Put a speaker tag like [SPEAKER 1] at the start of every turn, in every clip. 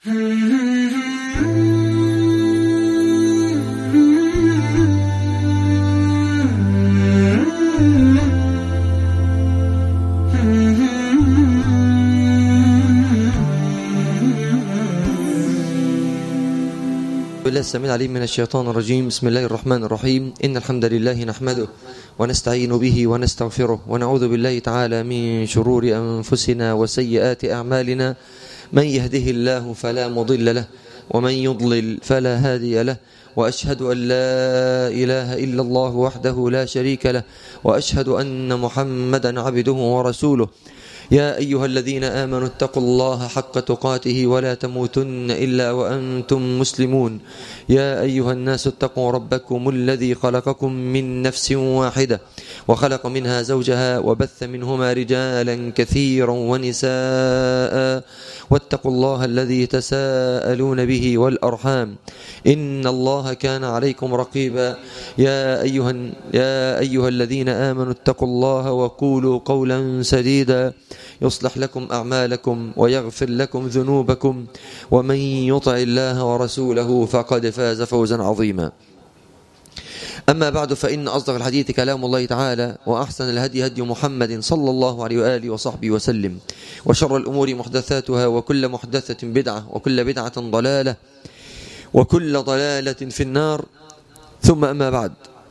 [SPEAKER 1] بالله السميع العليم من الشيطان الرجيم بسم الله الرحمن الرحيم إن الحمد لله نحمده ونستعين به ونستغفره ونعوذ بالله تعالى من شرور أنفسنا وسيئات أعمالنا من يهده الله فلا مضل له ومن يضلل فلا هادي له وأشهد أن لا إله إلا الله وحده لا شريك له وأشهد أن محمدا عبده ورسوله يا أيها الذين آمنوا اتقوا الله حق تقاته ولا تموتن إلا وأنتم مسلمون يا أيها الناس اتقوا ربكم الذي خلقكم من نفس واحدة وخلق منها زوجها وبث منهما رجالا كثيرا ونساء واتقوا الله الذي تساءلون به والأرحام إن الله كان عليكم رقيبا يا أيها, يا أيها الذين آمنوا اتقوا الله وقولوا قولا سديدا يصلح لكم أعمالكم ويغفر لكم ذنوبكم ومن يطع الله ورسوله فقد فاز فوزا عظيما أما بعد فإن أصدق الحديث كلام الله تعالى وأحسن الهدي هدي محمد صلى الله عليه وآله وصحبه وسلم وشر الأمور محدثاتها وكل محدثة بدعة وكل بدعة ضلالة وكل ضلالة في النار ثم أما بعد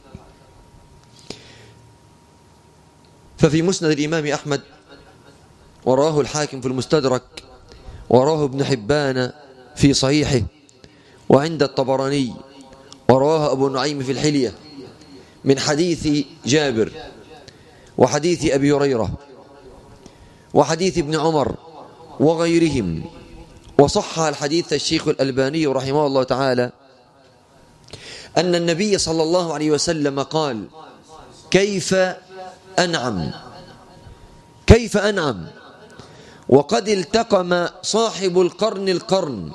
[SPEAKER 1] ففي مسند الإمام أحمد وراه الحاكم في المستدرك وراه ابن حبان في صحيحه وعند الطبراني وراه أبو نعيم في الحلية من حديث جابر وحديث أبي هريرة وحديث ابن عمر وغيرهم وصح الحديث الشيخ الألباني رحمه الله تعالى أن النبي صلى الله عليه وسلم قال كيف أنعم كيف أنعم وقد التقم صاحب القرن القرن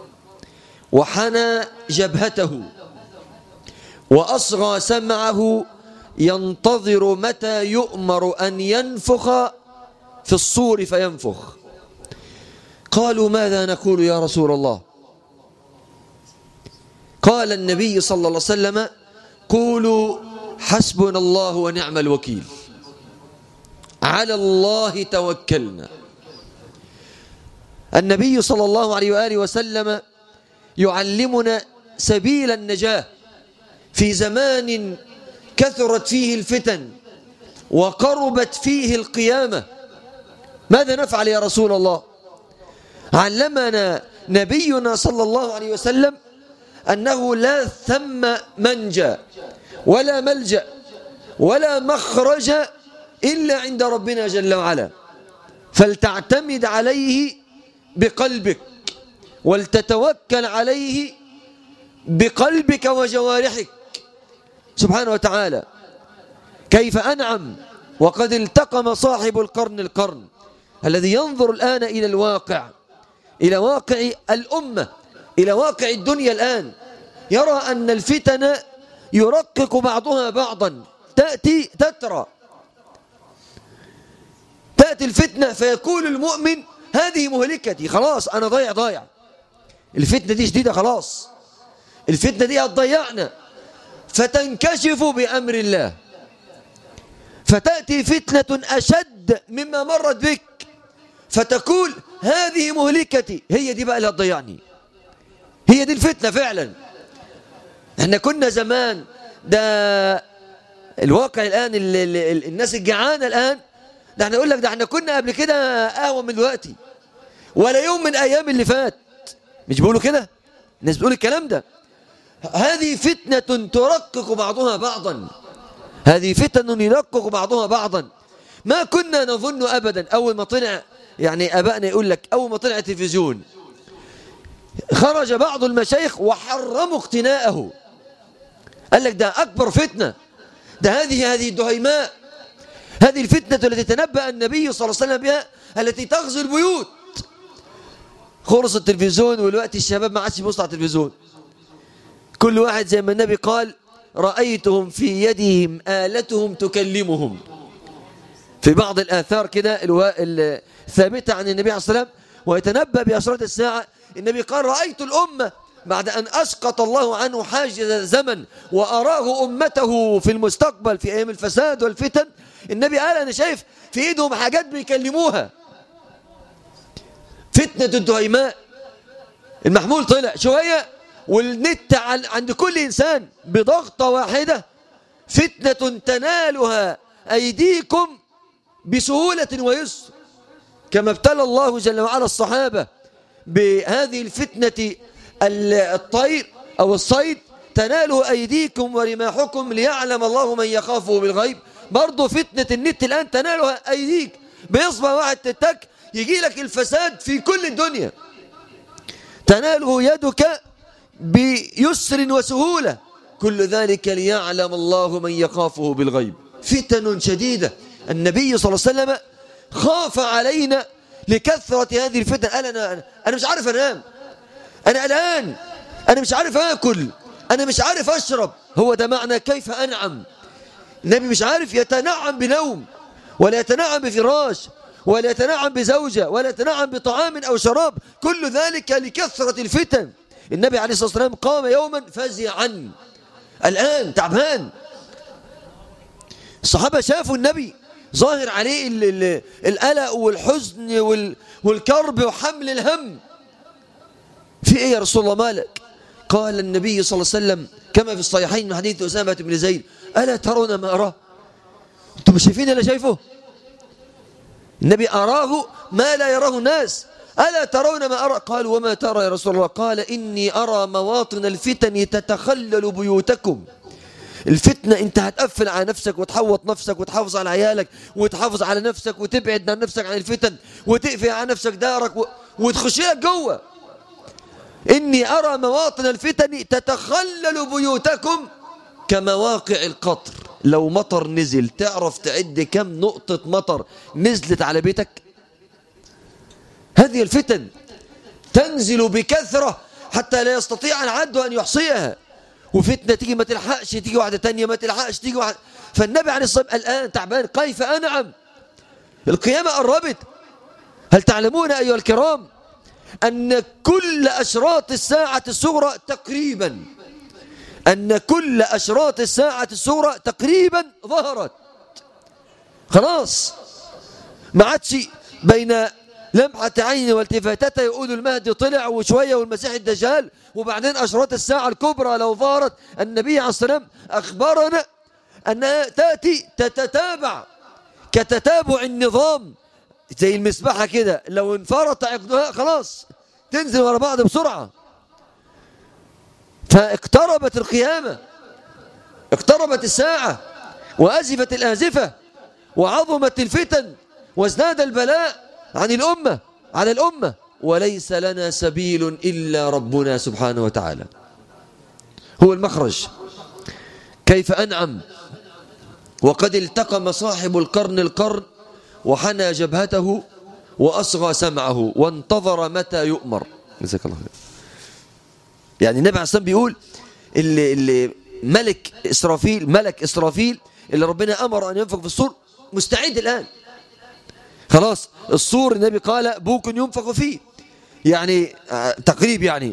[SPEAKER 1] وحنى جبهته وأصغى سمعه ينتظر متى يؤمر أن ينفخ في الصور فينفخ قالوا ماذا نقول يا رسول الله قال النبي صلى الله عليه وسلم قولوا حسبنا الله ونعم الوكيل على الله توكلنا النبي صلى الله عليه وآله وسلم يعلمنا سبيل النجاة في زمان كثرت فيه الفتن وقربت فيه القيامة ماذا نفعل يا رسول الله علمنا نبينا صلى الله عليه وسلم أنه لا ثم منجى ولا ملجأ ولا مخرج إلا عند ربنا جل وعلا فلتعتمد عليه بقلبك ولتتوكل عليه بقلبك وجوارحك سبحانه وتعالى كيف أنعم وقد التقم صاحب القرن القرن الذي ينظر الآن إلى الواقع إلى واقع الأمة إلى واقع الدنيا الآن يرى أن الفتن يرقق بعضها بعضا تأتي تترى تأتي الفتنة فيقول المؤمن هذه مهلكتي خلاص أنا ضايع ضايع الفتنة دي شديدة خلاص الفتنة دي هتضيعنا فتنكشف بأمر الله فتأتي فتنة أشد مما مرت بك فتقول هذه مهلكتي هي دي بقى اللي هتضيعني هي دي الفتنة فعلا احنا كنا زمان ده الواقع الآن ال ال ال الناس الجعانة الآن ده احنا نقول لك ده احنا كنا قبل كده أهوى من دلوقتي ولا يوم من أيام اللي فات مش بيقولوا كده الناس بتقول الكلام ده هذه فتنة ترقق بعضها بعضا هذه فتن يرقق بعضها بعضا ما كنا نظن أبدا أول ما طلع يعني أبائنا يقول لك أول ما طلع التلفزيون خرج بعض المشايخ وحرموا اقتناءه قال لك ده أكبر فتنة ده هذه هذه الدهيماء هذه الفتنة التي تنبأ النبي صلى الله عليه وسلم بها التي تغزو البيوت خلص التلفزيون والوقت الشباب ما عادش يبص على التلفزيون كل واحد زي ما النبي قال رأيتهم في يدهم آلتهم تكلمهم في بعض الآثار كده الثابتة عن النبي عليه الصلاة والسلام ويتنبأ بأشراط الساعة النبي قال رأيت الأمة بعد أن أسقط الله عنه حاجز الزمن وأراه أمته في المستقبل في أيام الفساد والفتن النبي قال أنا شايف في إيدهم حاجات بيكلموها فتنة الدهيماء المحمول طلع شوية والنت عند كل إنسان بضغطة واحدة فتنة تنالها أيديكم بسهولة ويسر كما ابتلى الله جل وعلا الصحابة بهذه الفتنة الطير أو الصيد تناله أيديكم ورماحكم ليعلم الله من يخافه بالغيب برضه فتنة النت الآن تنالها أيديك بيصبح واحد تتك يجي لك الفساد في كل الدنيا تناله يدك بيسر وسهولة كل ذلك ليعلم الله من يخافه بالغيب فتن شديدة النبي صلى الله عليه وسلم خاف علينا لكثرة هذه الفتن قال أنا, أنا مش عارف أنام أنا الآن أنا مش عارف أكل أنا مش عارف أشرب هو ده معنى كيف أنعم النبي مش عارف يتنعم بنوم ولا يتنعم بفراش ولا يتنعم بزوجة ولا يتنعم بطعام أو شراب كل ذلك لكثرة الفتن النبي عليه الصلاة والسلام قام يوما فزعا الآن تعبان الصحابة شافوا النبي ظاهر عليه القلق والحزن والكرب وحمل الهم في ايه يا رسول الله مالك قال النبي صلى الله عليه وسلم كما في الصحيحين من حديث أسامة بن زيد ألا ترون ما أراه أنتم مش شايفين اللي شايفه النبي أراه ما لا يراه الناس ألا ترون ما أرى قال وما ترى يا رسول الله قال إني أرى مواطن الفتن تتخلل بيوتكم الفتنة انت هتقفل على نفسك وتحوط نفسك وتحافظ على عيالك وتحافظ على نفسك وتبعد عن نفسك عن الفتن وتقفل على نفسك دارك و... وتخش لك جوه إني أرى مواطن الفتن تتخلل بيوتكم كمواقع القطر لو مطر نزل تعرف تعد كم نقطة مطر نزلت على بيتك هذه الفتن تنزل بكثرة حتى لا يستطيع العد أن يحصيها وفتنة تيجي ما تلحقش تيجي واحدة تانية ما تلحقش تيجي واحدة فالنبي عليه الصلاة والسلام الآن تعبان كيف أنعم القيامة قربت هل تعلمون أيها الكرام أن كل أشراط الساعة الصغرى تقريبا أن كل أشراط الساعة الصغرى تقريبا ظهرت خلاص ما عادش بين لمحة عين والتفاتتها يقول المهدي طلع وشوية والمسيح الدجال وبعدين أشراط الساعة الكبرى لو ظهرت النبي عليه الصلاة والسلام أخبرنا أنها تأتي تتتابع كتتابع النظام زي المسبحة كده لو انفرط عقدها خلاص تنزل ورا بعض بسرعة فاقتربت القيامة اقتربت الساعة وأزفت الآزفة وعظمت الفتن وازداد البلاء عن الأمة على الأمة وليس لنا سبيل إلا ربنا سبحانه وتعالى هو المخرج كيف أنعم وقد التقم صاحب القرن القرن وحنى جبهته وأصغى سمعه وانتظر متى يؤمر جزاك الله خير يعني النبي عليه الصلاة بيقول اللي, اللي ملك إسرافيل ملك إسرافيل اللي ربنا أمر أن ينفق في الصور مستعد الآن خلاص الصور النبي قال بوك ينفق فيه يعني آه تقريب يعني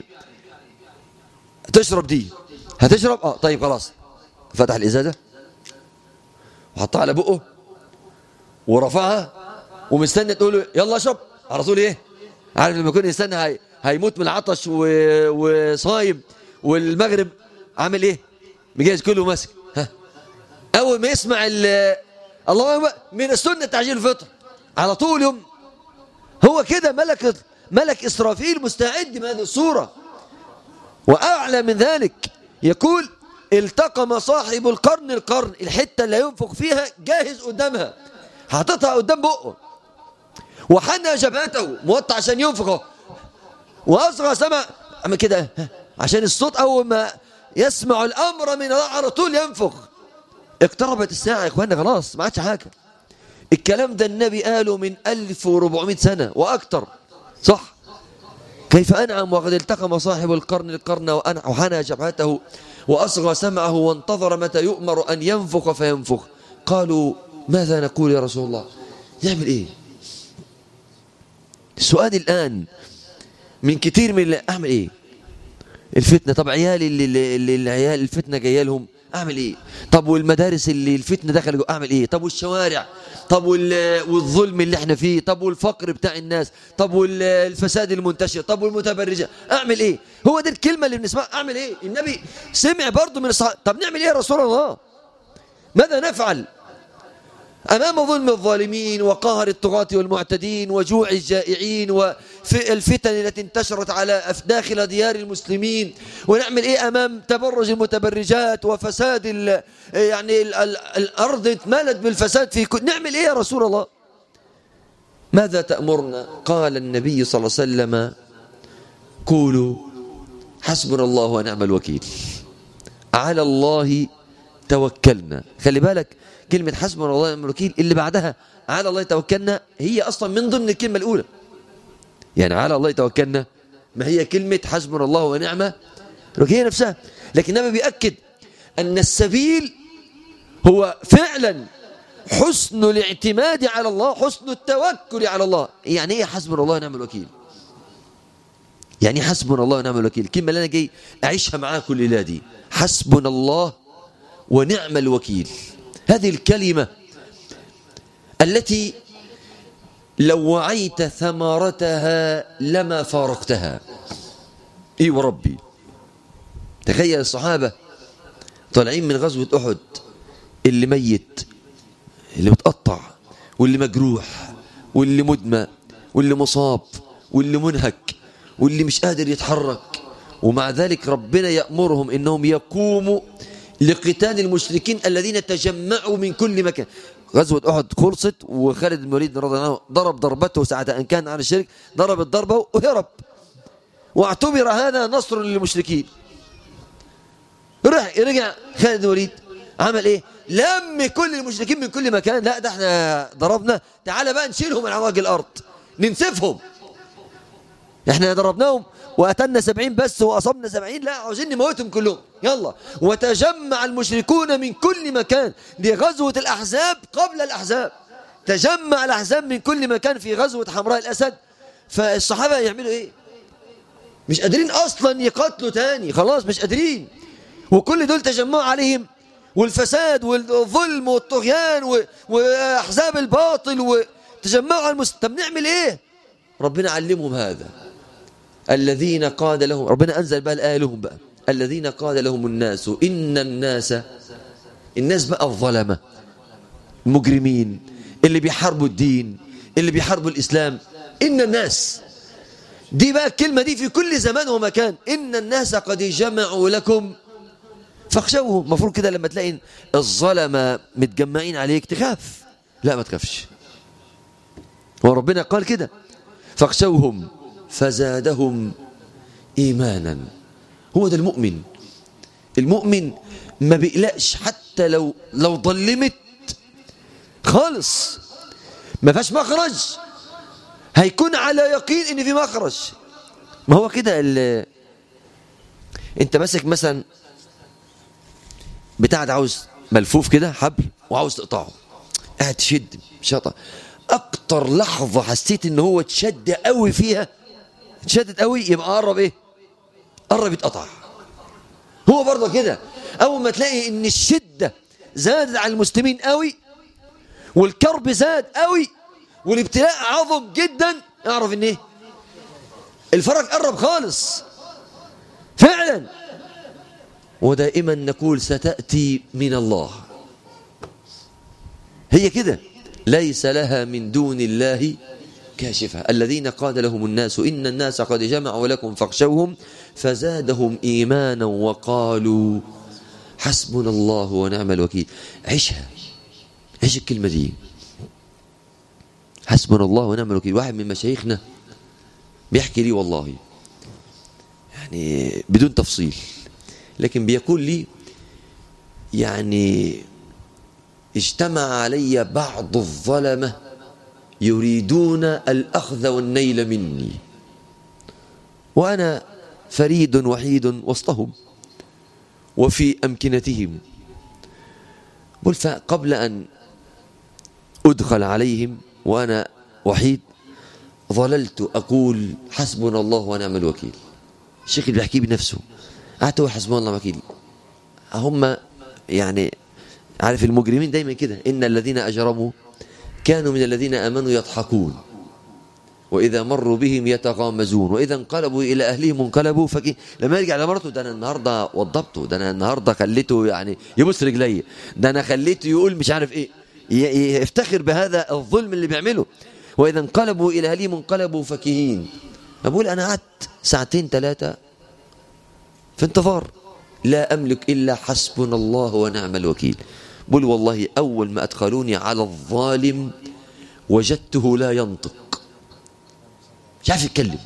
[SPEAKER 1] تشرب دي هتشرب اه طيب خلاص فتح الإزازة وحطها على بقه ورفعها ومستني تقول له يلا اشرب على طول ايه عارف لما يكون انسان هي هيموت من العطش و... وصايم والمغرب عامل ايه مجهز كله ماسك ها اول ما يسمع ال... الله اكبر من السنه تعجيل الفطر على طول يوم هو كده ملك ملك اسرافيل مستعد بهذه الصوره واعلى من ذلك يقول التقم صاحب القرن القرن الحته اللي ينفق فيها جاهز قدامها حاططها قدام بقه وحنى جبهته موطى عشان ينفقه واصغى سمع اما كده عشان الصوت اول ما يسمع الامر من الله على طول ينفخ اقتربت الساعه يا اخوانا خلاص ما عادش حاجه الكلام ده النبي قاله من 1400 سنه واكثر صح كيف انعم وقد التقم صاحب القرن القرن وحنى جبهته واصغى سمعه وانتظر متى يؤمر ان ينفخ فينفخ قالوا ماذا نقول يا رسول الله نعمل ايه السؤال الآن من كتير من اللي أعمل إيه الفتنة طب عيالي اللي, اللي, اللي العيال الفتنة جايه لهم أعمل إيه طب والمدارس اللي الفتنة دخل أعمل إيه طب والشوارع طب والظلم اللي احنا فيه طب والفقر بتاع الناس طب والفساد المنتشر طب والمتبرجة أعمل إيه هو دي الكلمة اللي بنسمعها أعمل إيه النبي سمع برضه من الصحابة طب نعمل إيه يا رسول الله ماذا نفعل أمام ظلم الظالمين وقهر الطغاة والمعتدين وجوع الجائعين والفتن التي انتشرت على داخل ديار المسلمين ونعمل إيه أمام تبرج المتبرجات وفساد يعني الأرض اتملت بالفساد في كل نعمل إيه يا رسول الله ماذا تأمرنا قال النبي صلى الله عليه وسلم قولوا حسبنا الله ونعم الوكيل على الله توكلنا خلي بالك كلمة حسبنا الله ونعم الوكيل اللي بعدها على الله توكلنا هي أصلا من ضمن الكلمة الأولى يعني على الله توكلنا ما هي كلمة حسبنا الله ونعمة الوكيل نفسها لكن النبي بيأكد أن السبيل هو فعلا حسن الاعتماد على الله حسن التوكل على الله يعني ايه حسبنا الله ونعم الوكيل يعني حسبنا الله ونعم الوكيل الكلمة اللي أنا جاي أعيشها معاكم الليلة دي حسبنا الله ونعم الوكيل هذه الكلمة التي لو وعيت ثمرتها لما فارقتها اي وربي تخيل الصحابة طالعين من غزوة أحد اللي ميت اللي متقطع واللي مجروح واللي مدمى واللي مصاب واللي منهك واللي مش قادر يتحرك ومع ذلك ربنا يأمرهم انهم يقوموا لقتال المشركين الذين تجمعوا من كل مكان غزوة أحد خلصت وخالد بن الوليد رضي الله عنه ضرب ضربته ساعة أن كان عن الشرك ضرب الضربة وهرب واعتبر هذا نصر للمشركين رجع رجع خالد بن الوليد عمل ايه لم كل المشركين من كل مكان لا ده احنا ضربنا تعال بقى نشيلهم من عواج الارض ننسفهم احنا ضربناهم وقتلنا سبعين بس وأصبنا سبعين لا عاوزين نموتهم كلهم يلا وتجمع المشركون من كل مكان لغزوة الأحزاب قبل الأحزاب تجمع الأحزاب من كل مكان في غزوة حمراء الأسد فالصحابة يعملوا إيه مش قادرين أصلا يقاتلوا تاني خلاص مش قادرين وكل دول تجمعوا عليهم والفساد والظلم والطغيان وأحزاب الباطل وتجمعوا على المسلمين طب نعمل إيه ربنا علمهم هذا الذين قال لهم ربنا أنزل بقى الآية لهم بقى الذين قال لهم الناس إن الناس الناس بقى الظلمة المجرمين اللي بيحاربوا الدين اللي بيحاربوا الإسلام إن الناس دي بقى الكلمة دي في كل زمان ومكان إن الناس قد جمعوا لكم فاخشوهم المفروض كده لما تلاقي الظلمة متجمعين عليك تخاف لا ما تخافش هو ربنا قال كده فاخشوهم فزادهم إيمانا هو ده المؤمن المؤمن ما بيقلقش حتى لو لو ظلمت خالص ما فيهاش مخرج هيكون على يقين ان في مخرج ما هو كده انت ماسك مثلا بتاع ده عاوز ملفوف كده حبل وعاوز تقطعه قاعد تشد شطه اكتر لحظه حسيت ان هو اتشد قوي فيها اتشدد قوي يبقى قرب ايه قرب يتقطع هو برضه كده اول ما تلاقي ان الشده زادت على المسلمين قوي والكرب زاد قوي والابتلاء عظم جدا اعرف ان ايه الفرج قرب خالص فعلا ودائما نقول ستأتي من الله هي كده ليس لها من دون الله كاشفة الذين قال لهم الناس إن الناس قد جمعوا لكم فاخشوهم فزادهم إيمانا وقالوا حسبنا الله ونعم الوكيل عيشها عيش الكلمة دي حسبنا الله ونعم الوكيل واحد من مشايخنا بيحكي لي والله يعني بدون تفصيل لكن بيقول لي يعني اجتمع علي بعض الظلمه يريدون الأخذ والنيل مني وأنا فريد وحيد وسطهم وفي أمكنتهم قل فقبل أن أدخل عليهم وأنا وحيد ظللت أقول حسبنا الله ونعم الوكيل الشيخ اللي بيحكي بنفسه قعدت أقول حسبنا الله وكيل هم يعني عارف المجرمين دايما كده إن الذين أجرموا كانوا من الذين آمنوا يضحكون وإذا مروا بهم يتغامزون وإذا انقلبوا إلى أهلهم انقلبوا فكي لما يرجع لمرته ده أنا النهاردة وضبته ده أنا النهاردة خليته يعني يبص رجلي ده أنا خليته يقول مش عارف إيه يفتخر بهذا الظلم اللي بيعمله وإذا انقلبوا إلى أهلهم انقلبوا فكهين أقول أنا قعدت ساعتين ثلاثة في انتظار لا أملك إلا حسبنا الله ونعم الوكيل بقول والله أول ما أدخلوني على الظالم وجدته لا ينطق مش عارف يتكلم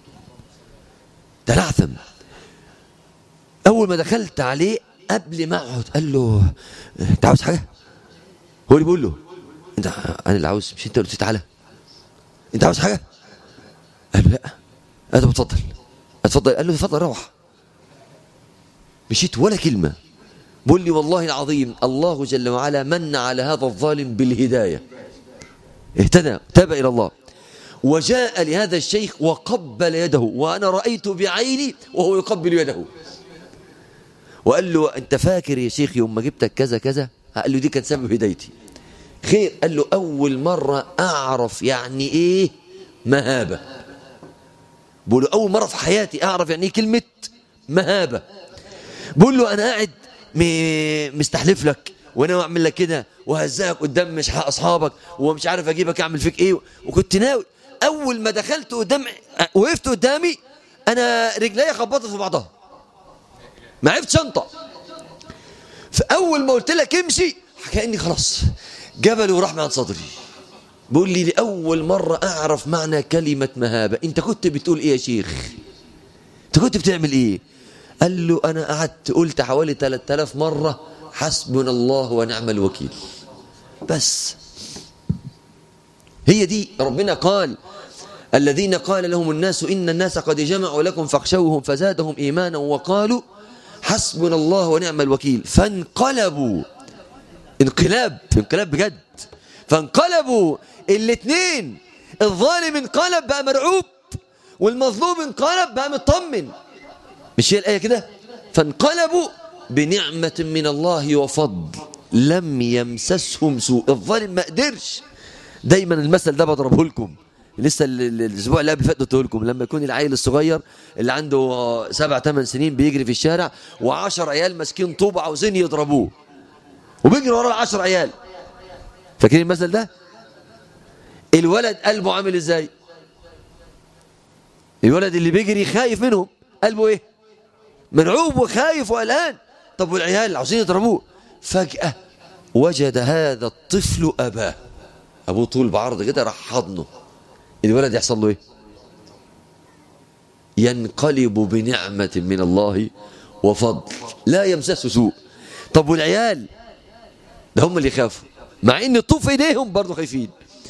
[SPEAKER 1] تلعثم أول ما دخلت عليه قبل ما أقعد قال له أنت عاوز حاجة؟ هو اللي بيقول له أنت أنا اللي عاوز مش أنت قلت تعالى أنت عاوز حاجة؟ قال له لا قال له اتفضل اتفضل قال له اتفضل روح مشيت ولا كلمة بقول لي والله العظيم الله جل وعلا من على هذا الظالم بالهداية اهتدى تاب إلى الله وجاء لهذا الشيخ وقبل يده وأنا رأيت بعيني وهو يقبل يده وقال له أنت فاكر يا شيخ يوم ما جبتك كذا كذا قال له دي كان سبب هدايتي خير قال له أول مرة أعرف يعني إيه مهابة بقول له أول مرة في حياتي أعرف يعني إيه كلمة مهابة بقول له أنا قاعد مستحلف لك وانا اعمل لك كده وهزقك قدام مش اصحابك ومش عارف اجيبك اعمل فيك ايه وكنت ناوي اول ما دخلت قدام وقفت قدامي انا رجلي خبطت في بعضها ما عرفتش انطق فاول ما قلت لك امشي كاني خلاص جبل وراح من صدري بيقول لي لاول مره اعرف معنى كلمه مهابه انت كنت بتقول ايه يا شيخ انت كنت بتعمل ايه قال له انا قعدت قلت حوالي 3000 مره حسبنا الله ونعم الوكيل بس هي دي ربنا قال الذين قال لهم الناس إن الناس قد جمعوا لكم فاخشوهم فزادهم إيمانا وقالوا حسبنا الله ونعم الوكيل فانقلبوا انقلاب انقلاب بجد فانقلبوا الاثنين الظالم انقلب بقى مرعوب والمظلوم انقلب بقى مطمن مش هي الآية كده فانقلبوا بنعمة من الله وفضل لم يمسسهم سوء الظالم ما قدرش دايما المثل ده بضربه لكم لسه الاسبوع اللي قبل فات قلته لكم لما يكون العيل الصغير اللي عنده سبع ثمان سنين بيجري في الشارع وعشر عيال ماسكين طوبة عاوزين يضربوه وبيجري وراه عشر عيال فاكرين المثل ده الولد قلبه عامل ازاي الولد اللي بيجري خايف منهم قلبه ايه مرعوب وخايف وقلقان طب والعيال عاوزين يضربوه فجأة وجد هذا الطفل أباه أبوه طول بعرض كده راح حضنه الولد يحصل له إيه ينقلب بنعمة من الله وفضل لا يمسسه سوء طب والعيال ده هم اللي يخافوا مع ان الطوب في ايديهم برضه خايفين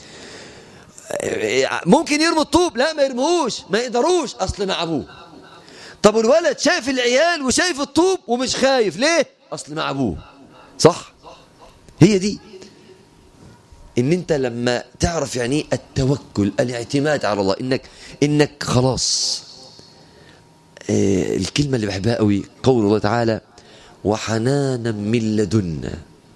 [SPEAKER 1] ممكن يرموا الطوب لا ما يرموهوش ما يقدروش اصل مع ابوه طب الولد شايف العيال وشايف الطوب ومش خايف ليه اصل مع ابوه صح هي دي ان انت لما تعرف يعني التوكل الاعتماد على الله انك انك خلاص آه الكلمه اللي بحبها قوي قول الله تعالى وحنانا من لدنا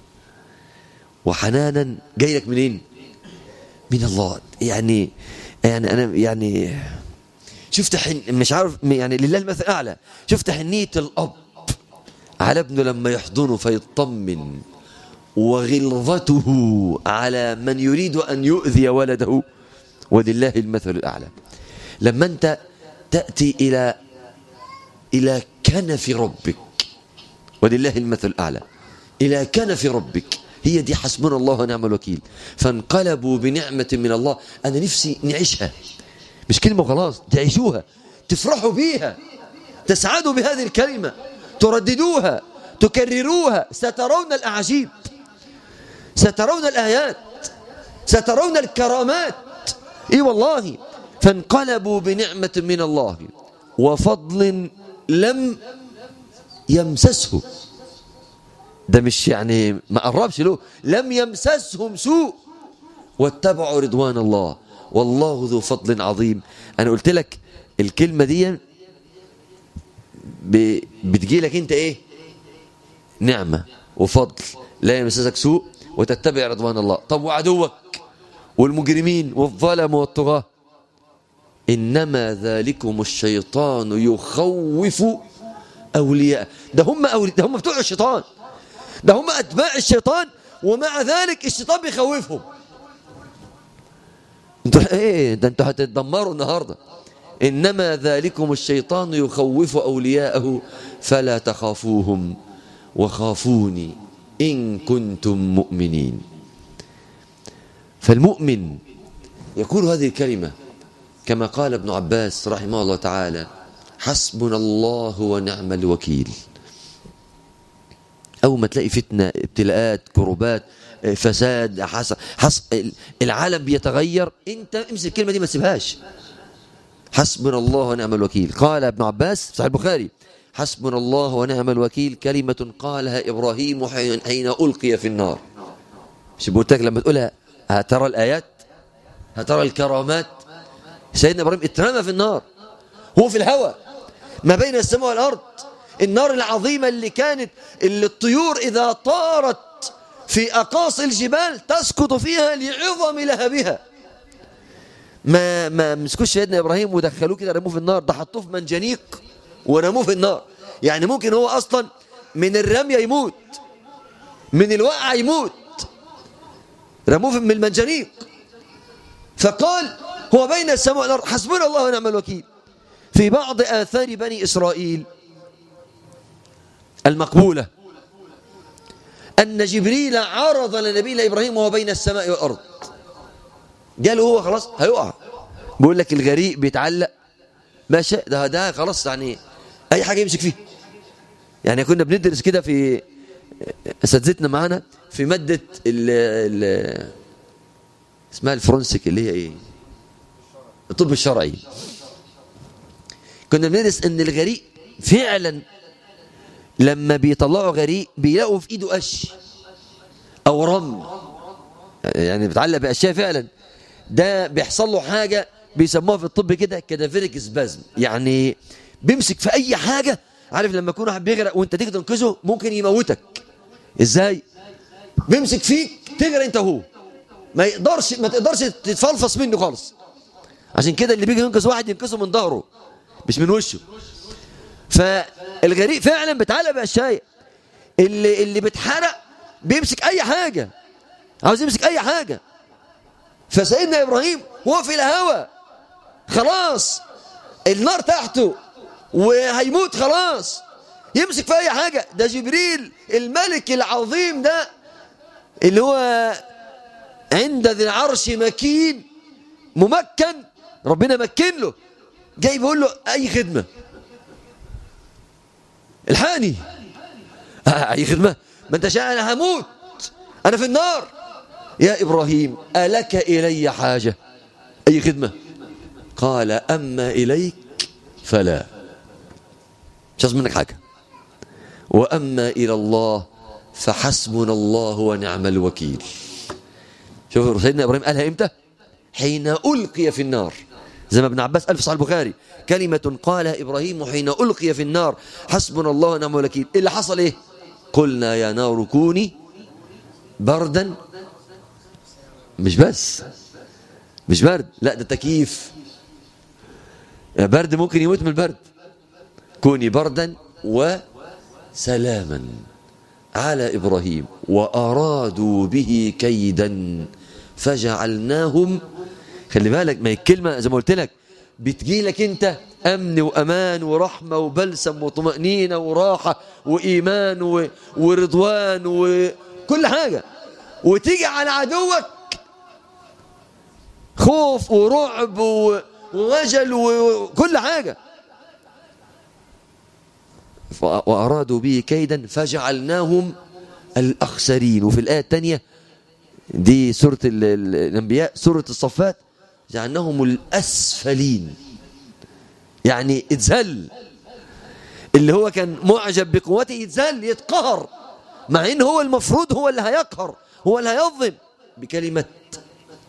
[SPEAKER 1] وحنانا جاي لك منين من الله يعني يعني انا يعني شفت حن مش عارف يعني لله المثل اعلى شفت حنيه الاب على ابنه لما يحضنه فيطمن وغلظته على من يريد أن يؤذي ولده ولله المثل الأعلى لما أنت تأتي إلى إلى كنف ربك ولله المثل الأعلى إلى كنف ربك هي دي حسبنا الله ونعم الوكيل فانقلبوا بنعمة من الله أنا نفسي نعيشها مش كلمة وخلاص تعيشوها تفرحوا بيها تسعدوا بهذه الكلمة ترددوها تكرروها سترون الأعاجيب سترون الآيات سترون الكرامات إي والله فانقلبوا بنعمة من الله وفضل لم يمسسه ده مش يعني ما قربش له لم يمسسهم سوء واتبعوا رضوان الله والله ذو فضل عظيم أنا قلت لك الكلمة دي بتجي لك أنت إيه نعمة وفضل لا يمسسك سوء وتتبع رضوان الله طب وعدوك والمجرمين والظلم والطغاة إنما ذلكم الشيطان يخوف أولياء ده هم أولياء ده هم بتوع الشيطان ده هم أتباع الشيطان ومع ذلك الشيطان بيخوفهم انتوا ايه ده انتوا هتتدمروا النهارده انما ذلكم الشيطان يخوف اولياءه فلا تخافوهم وخافوني ان كنتم مؤمنين فالمؤمن يقول هذه الكلمه كما قال ابن عباس رحمه الله تعالى حسبنا الله ونعم الوكيل أول ما تلاقي فتنة ابتلاءات كروبات فساد حص... حص... العالم بيتغير انت امسك الكلمة دي ما تسيبهاش حسبنا الله ونعم الوكيل قال ابن عباس صحيح البخاري حسبنا الله ونعم الوكيل كلمة قالها إبراهيم حين ألقي في النار مش بقولتك لما تقولها هترى الآيات هترى الكرامات سيدنا إبراهيم اترمى في النار هو في الهواء ما بين السماء والأرض النار العظيمة اللي كانت اللي الطيور إذا طارت في أقاصي الجبال تسقط فيها لعظم لهبها ما ما مسكوش سيدنا إبراهيم ودخلوه كده رموه في النار ده حطوه في منجنيق ورموه في النار يعني ممكن هو أصلا من الرمية يموت من الوقعة يموت رموه من المنجنيق فقال هو بين السماء والأرض حسبنا الله ونعم الوكيل في بعض آثار بني إسرائيل المقبولة أن جبريل عرض لنبي إبراهيم وهو بين السماء والأرض قال هو خلاص هيقع بيقول لك الغريق بيتعلق ماشي ده ده خلاص يعني أي حاجة يمسك فيه يعني كنا بندرس كده في اساتذتنا معانا في مادة ال ال اسمها الفرنسيك اللي هي ايه الطب الشرعي كنا بندرس ان الغريق فعلا لما بيطلعوا غريق بيلاقوا في ايده قش او رمل يعني بيتعلق باشياء فعلا ده بيحصل له حاجه بيسموها في الطب كده كادافيريك سبازم يعني بيمسك في اي حاجه عارف لما يكون واحد بيغرق وانت تيجي تنقذه ممكن يموتك ازاي بيمسك فيك تغرق انت هو ما يقدرش ما تقدرش تتفلفص منه خالص عشان كده اللي بيجي ينقذ واحد ينقذه من ظهره مش من وشه فالغريق فعلا بيتعلق باشياء اللي اللي بيتحرق بيمسك اي حاجه عاوز يمسك اي حاجه فسيدنا ابراهيم هو في الهوى خلاص النار تحته وهيموت خلاص يمسك في اي حاجه ده جبريل الملك العظيم ده اللي هو عند ذي العرش مكين ممكن ربنا مكن له جاي بيقول له اي خدمه الحقني اي خدمه ما انت شاء انا هموت انا في النار يا ابراهيم الك الي حاجه اي خدمه قال اما اليك فلا مش عايز منك حاجه واما الى الله فحسبنا الله ونعم الوكيل شوف سيدنا ابراهيم قالها امتى حين القي في النار زي ما ابن عباس قال في صحيح البخاري كلمة قالها إبراهيم حين ألقي في النار حسبنا الله ونعم الوكيل اللي حصل إيه قلنا يا نار كوني بردا مش بس مش برد لا ده تكييف برد ممكن يموت من البرد كوني بردا وسلاما على إبراهيم وأرادوا به كيدا فجعلناهم خلي بالك ما هي الكلمة زي ما قلت لك بتجي لك انت امن وامان ورحمه وبلسم وطمانينه وراحه وايمان و... ورضوان وكل حاجه وتيجي على عدوك خوف ورعب و... ووجل وكل حاجه ف... وارادوا به كيدا فجعلناهم الاخسرين وفي الايه الثانيه دي سوره ال... الانبياء سوره الصفات جعلناهم الأسفلين يعني اتذل اللي هو كان معجب بقوته يتذل يتقهر مع ان هو المفروض هو اللي هيقهر هو اللي هيظلم بكلمة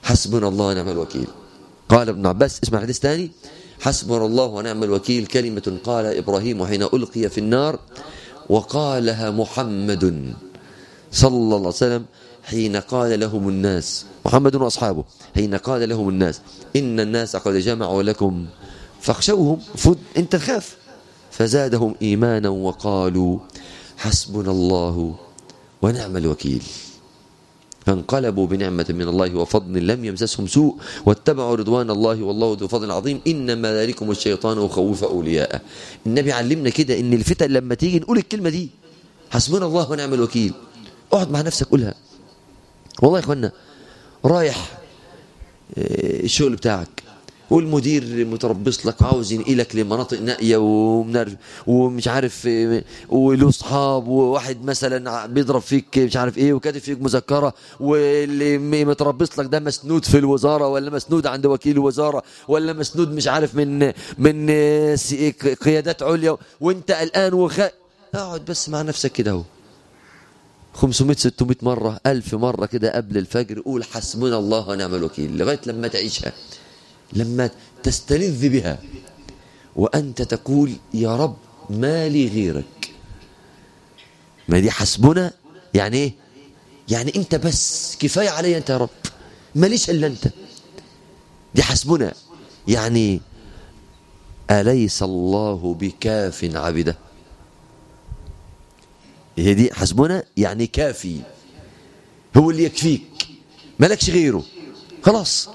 [SPEAKER 1] حسبنا الله ونعم الوكيل قال ابن عباس اسمع الحديث ثاني حسبنا الله ونعم الوكيل كلمة قال إبراهيم حين ألقي في النار وقالها محمد صلى الله عليه وسلم حين قال لهم الناس محمد وأصحابه حين قال لهم الناس إن الناس قد جمعوا لكم فاخشوهم فد انت تخاف فزادهم إيمانا وقالوا حسبنا الله ونعم الوكيل فانقلبوا بنعمة من الله وفضل لم يمسسهم سوء واتبعوا رضوان الله والله ذو فضل عظيم إنما ذلكم الشيطان وخوف أولياءه النبي علمنا كده إن الفتن لما تيجي نقول الكلمة دي حسبنا الله ونعم الوكيل اقعد مع نفسك قولها والله يا اخوانا رايح الشغل بتاعك والمدير متربص لك وعاوز ينقلك لمناطق نائيه ومنرف ومش عارف وله اصحاب وواحد مثلا بيضرب فيك مش عارف ايه وكاتب فيك مذكره واللي متربص لك ده مسنود في الوزاره ولا مسنود عند وكيل الوزاره ولا مسنود مش عارف من من قيادات عليا وانت قلقان وخ اقعد بس مع نفسك كده اهو 500 600 مرة ألف مرة كده قبل الفجر قول حسبنا الله ونعم الوكيل لغاية لما تعيشها لما تستلذ بها وأنت تقول يا رب ما لي غيرك ما دي حسبنا يعني ايه يعني انت بس كفاية علي انت يا رب ماليش الا انت دي حسبنا يعني أليس الله بكاف عبده هي دي حسبنا يعني كافي هو اللي يكفيك مالكش غيره خلاص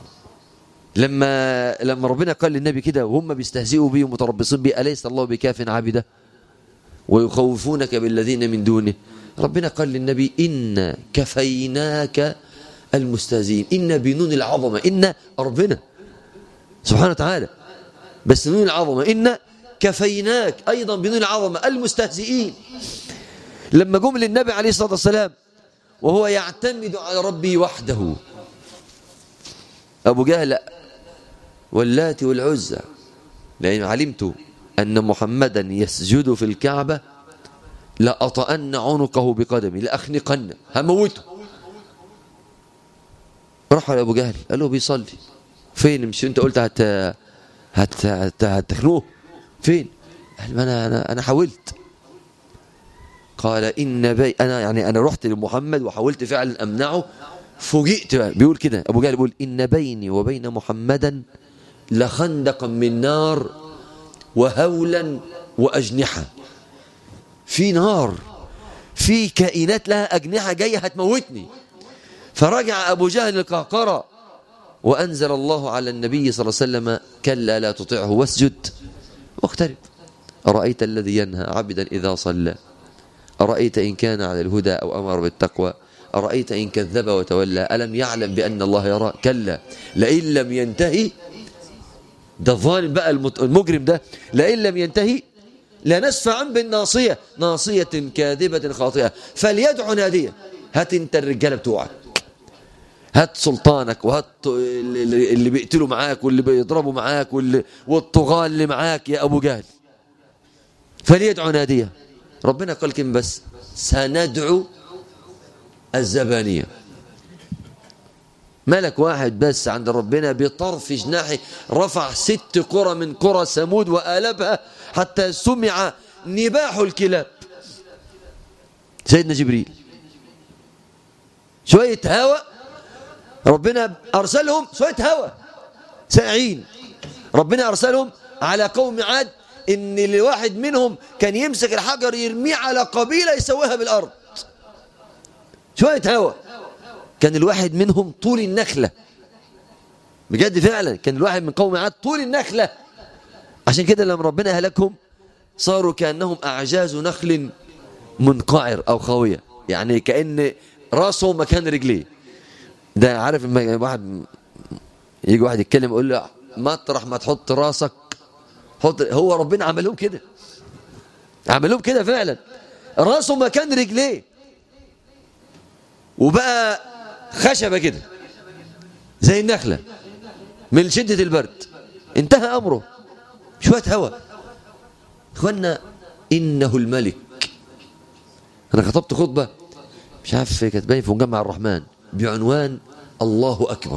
[SPEAKER 1] لما لما ربنا قال للنبي كده وهم بيستهزئوا بيه ومتربصين بيه أليس الله بكاف عبده ويخوفونك بالذين من دونه ربنا قال للنبي إن كفيناك المستهزئين إن بنون العظمة إن ربنا سبحانه وتعالى بس نون العظمة إن كفيناك أيضا بنون العظمة المستهزئين لما جم للنبي عليه الصلاة والسلام وهو يعتمد على ربه وحده أبو جهل واللات والعزى لأن علمت أن محمدا يسجد في الكعبة لأطأن عنقه بقدمي لأخنقن هموته راح على أبو جهل قال له بيصلي فين مش أنت قلت هت هت هت هتخنوه فين قال أنا أنا أنا حاولت قال إن بي أنا يعني أنا رحت لمحمد وحاولت فعلا أمنعه فوجئت بقى بيقول كده أبو جهل بيقول إن بيني وبين محمدا لخندقا من نار وهولا وأجنحة في نار في كائنات لها أجنحة جاية هتموتني فرجع أبو جهل القهقرة وأنزل الله على النبي صلى الله عليه وسلم كلا لا تطعه واسجد واقترب أرأيت الذي ينهى عبدا إذا صلى أرأيت إن كان على الهدى أو أمر بالتقوى أرأيت إن كذب وتولى ألم يعلم بأن الله يرى كلا لئن لم ينتهي ده الظالم بقى المجرم ده لئن لم ينتهي لنسفعا بالناصية ناصية كاذبة خاطئة فليدعو نادية هات انت الرجالة بتوعك هات سلطانك وهات اللي بيقتلوا معاك واللي بيضربوا معاك واللي والطغاة اللي معاك يا أبو جهل فليدعو نادية ربنا قال كم بس سندعو الزبانية ملك واحد بس عند ربنا بطرف جناحه رفع ست قرى من قرى ثمود وآلبها حتى سمع نباح الكلاب سيدنا جبريل شوية هواء ربنا أرسلهم شوية هواء ساعين ربنا أرسلهم على قوم عاد إن لواحد منهم كان يمسك الحجر يرميه على قبيلة يسويها بالأرض شوية هواء كان الواحد منهم طول النخلة بجد فعلا كان الواحد من قوم عاد طول النخلة عشان كده لما ربنا أهلكهم صاروا كأنهم أعجاز نخل منقعر أو خاوية يعني كأن راسه مكان رجليه ده عارف لما واحد يجي واحد يتكلم يقول له مطرح ما تحط راسك حط هو ربنا عملهم كده عملهم كده فعلا راسه مكان رجليه وبقى خشبة كده زي النخلة من شدة البرد انتهى أمره شوية هواء اخوانا إنه الملك أنا خطبت خطبة مش عارف كانت باين في مجمع الرحمن بعنوان الله أكبر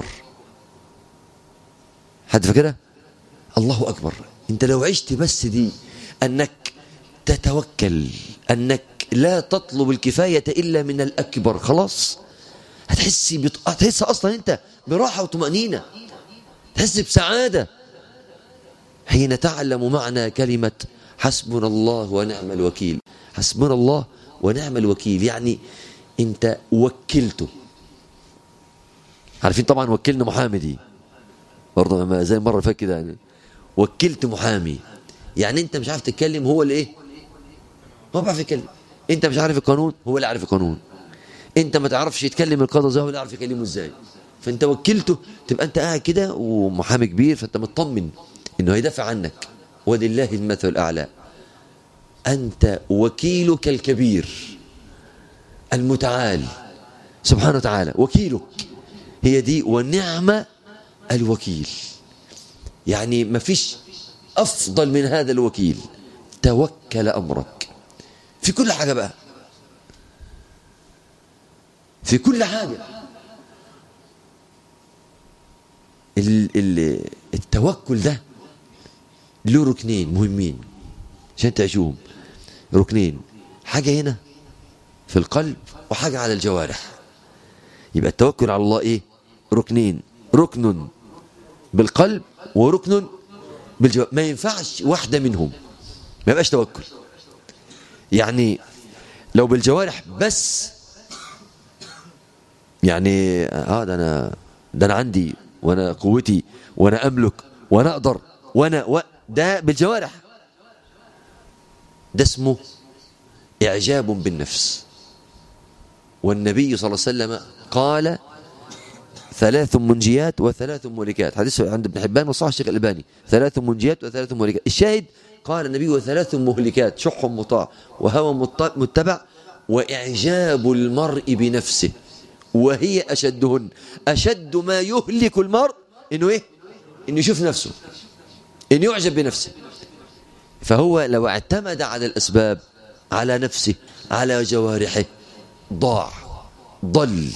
[SPEAKER 1] حد فاكرها الله أكبر انت لو عشت بس دي أنك تتوكل أنك لا تطلب الكفاية إلا من الأكبر خلاص هتحس بط... هتحس أصلا أنت براحة وطمأنينة تحس بسعادة حين تعلم معنى كلمة حسبنا الله ونعم الوكيل حسبنا الله ونعم الوكيل يعني انت وكلته عارفين طبعا وكلنا محامي دي برضه زي المره فات كده يعني وكلت محامي يعني انت مش عارف تتكلم هو اللي ايه هو بيعرف يتكلم انت مش عارف القانون هو اللي عارف القانون انت ما تعرفش يتكلم القضاء زي هو اللي عارف يكلمه ازاي فانت وكلته تبقى انت قاعد كده ومحامي كبير فانت مطمن انه هيدافع عنك ولله المثل الاعلى انت وكيلك الكبير المتعال سبحانه وتعالى وكيلك هي دي ونعم الوكيل يعني ما فيش افضل من هذا الوكيل توكل امرك في كل حاجه بقى في كل حاجه ال ال التوكل ده له ركنين مهمين عشان تعيشوهم ركنين حاجه هنا في القلب وحاجه على الجوارح يبقى التوكل على الله ايه ركنين ركن بالقلب وركن بالجوارح ما ينفعش واحده منهم ما يبقاش توكل يعني لو بالجوارح بس يعني اه ده انا ده انا عندي وانا قوتي وانا املك وانا اقدر وانا و... ده بالجوارح ده اسمه اعجاب بالنفس والنبي صلى الله عليه وسلم قال ثلاث منجيات وثلاث مهلكات حديث عند ابن حبان وصح الشيخ الالباني ثلاث منجيات وثلاث مهلكات الشاهد قال النبي وثلاث مهلكات شح مطاع وهوى متبع واعجاب المرء بنفسه وهي اشدهن اشد ما يهلك المرء انه ايه انه يشوف نفسه انه يعجب بنفسه فهو لو اعتمد على الاسباب على نفسه على جوارحه ضاع ضل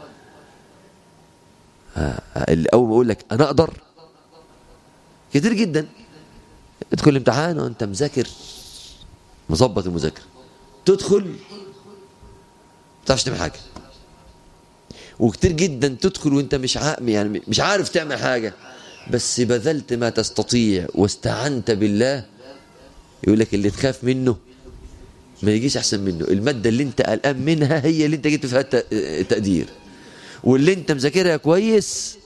[SPEAKER 1] اول ما اقول لك انا اقدر كتير جدا تدخل الامتحان وانت مذاكر مظبط المذاكره تدخل ما تعرفش تعمل حاجه وكتير جدا تدخل وانت مش ع... يعني مش عارف تعمل حاجه بس بذلت ما تستطيع واستعنت بالله يقول لك اللي تخاف منه ما يجيش احسن منه الماده اللي انت قلقان منها هي اللي انت جبت فيها التقدير واللي انت مذاكرها كويس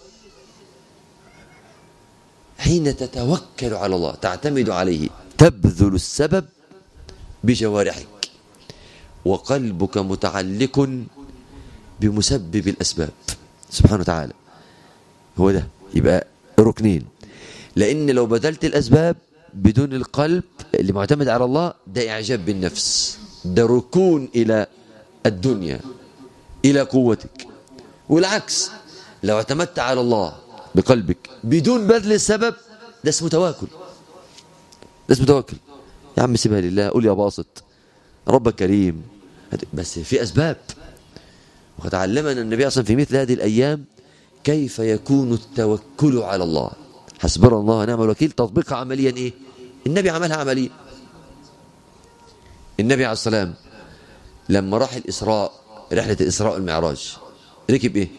[SPEAKER 1] حين تتوكل على الله تعتمد عليه تبذل السبب بجوارحك وقلبك متعلق بمسبب الأسباب سبحانه وتعالى هو ده يبقى ركنين لأن لو بذلت الأسباب بدون القلب اللي معتمد على الله ده إعجاب بالنفس ده ركون إلى الدنيا إلى قوتك والعكس لو اعتمدت على الله بقلبك بدون بذل السبب ده اسمه توكل ده اسمه توكل يا عم سيبها لله قول يا باسط ربك كريم بس في أسباب وقد علمنا النبي اصلا في مثل هذه الايام كيف يكون التوكل على الله حسبنا الله ونعم الوكيل تطبيقها عمليا ايه النبي عملها عمليا النبي عليه السلام لما راح الاسراء رحله الاسراء والمعراج ركب ايه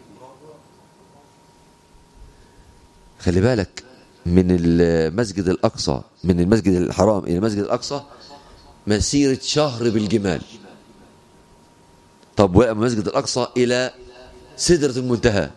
[SPEAKER 1] خلي بالك من المسجد الاقصى من المسجد الحرام الى المسجد الاقصى مسيره شهر بالجمال طب وقع من المسجد الأقصى إلى سدرة المنتهى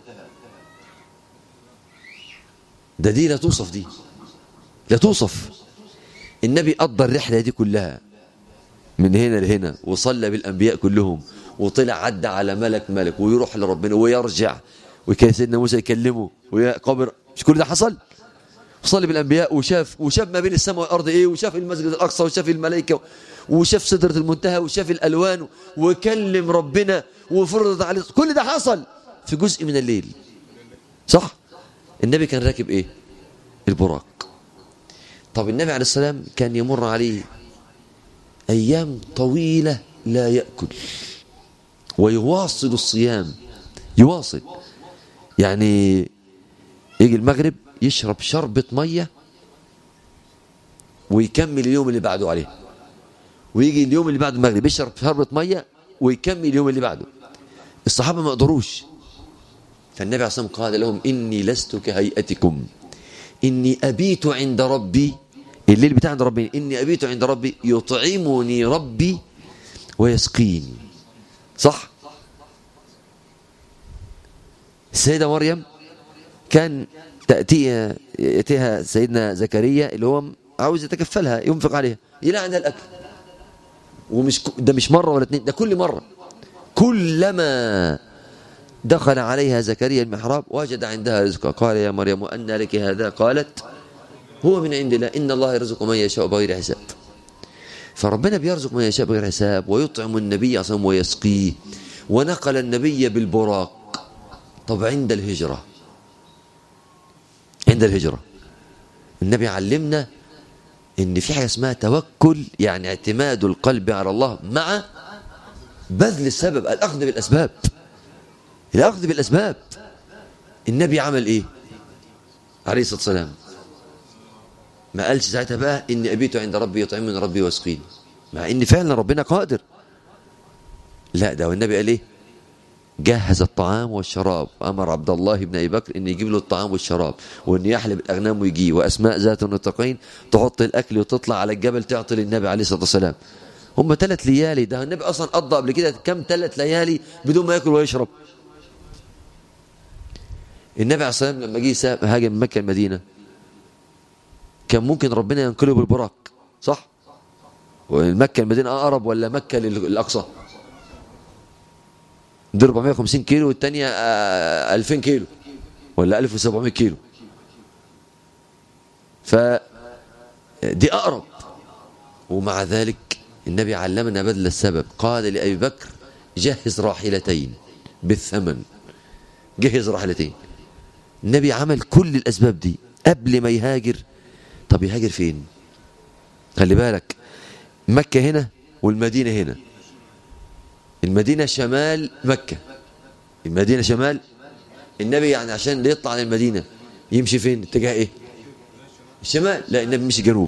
[SPEAKER 1] ده دي لا توصف دي لا توصف النبي قضى الرحلة دي كلها من هنا لهنا وصلى بالأنبياء كلهم وطلع عدى على ملك ملك ويروح لربنا ويرجع وكان سيدنا موسى يكلمه وقبر مش كل ده حصل وصلي بالأنبياء وشاف وشاف ما بين السماء والأرض إيه وشاف المسجد الأقصى وشاف الملائكة وشاف سدرة المنتهى وشاف الألوان وكلم ربنا وفرضت عليه كل ده حصل في جزء من الليل صح النبي كان راكب ايه البراق طب النبي عليه السلام كان يمر عليه أيام طويلة لا يأكل ويواصل الصيام يواصل
[SPEAKER 2] يعني يجي المغرب يشرب شربة مية ويكمل اليوم اللي بعده عليه ويجي اليوم اللي بعد المغرب يشرب شربة مية ويكمل اليوم اللي بعده الصحابة ما قدروش فالنبي عليه الصلاة والسلام قال لهم إني لست كهيئتكم إني أبيت عند ربي الليل بتاع عند ربي إني أبيت عند ربي يطعمني ربي ويسقيني صح السيدة مريم كان تأتيها يأتيها سيدنا زكريا اللي هو عاوز يتكفلها ينفق عليها يلاقي عندها الأكل ومش ده مش مرة ولا اتنين ده كل مرة كلما دخل عليها زكريا المحراب وجد عندها رزقا قال يا مريم أن لك هذا قالت هو من عند الله إن الله يرزق من يشاء بغير حساب فربنا بيرزق من يشاء بغير حساب ويطعم النبي أصلا ويسقيه ونقل النبي بالبراق طب عند الهجرة عند الهجرة النبي علمنا ان في حاجة اسمها توكل يعني اعتماد القلب على الله مع بذل السبب الأخذ بالأسباب الأخذ بالأسباب النبي عمل إيه عليه الصلاة والسلام ما قالش ساعتها بقى إني أبيت عند ربي يطعمني ربي ويسقيني مع إن فعلا ربنا قادر لا ده والنبي قال إيه جهز الطعام والشراب أمر عبد الله بن أبي بكر إن يجيب له الطعام والشراب وإن يحلب الأغنام ويجي وأسماء ذات النطاقين تحط الأكل وتطلع على الجبل تعطي للنبي عليه الصلاة والسلام هم ثلاث ليالي ده النبي أصلا قضى قبل كده كم ثلاث ليالي بدون ما يأكل ويشرب النبي عليه الصلاة والسلام لما جه هاجم من مكة المدينة كان ممكن ربنا ينقله بالبراق صح والمكة المدينة أقرب ولا مكة للأقصى دي 450 كيلو والتانية 2000 كيلو ولا 1700 كيلو ف دي أقرب ومع ذلك النبي علمنا بذل السبب قال لأبي بكر جهز راحلتين بالثمن جهز راحلتين النبي عمل كل الأسباب دي قبل ما يهاجر طب يهاجر فين خلي بالك مكة هنا والمدينة هنا المدينة شمال مكة المدينة شمال النبي يعني عشان يطلع للمدينة يمشي فين اتجاه ايه الشمال لا النبي مشي جنوب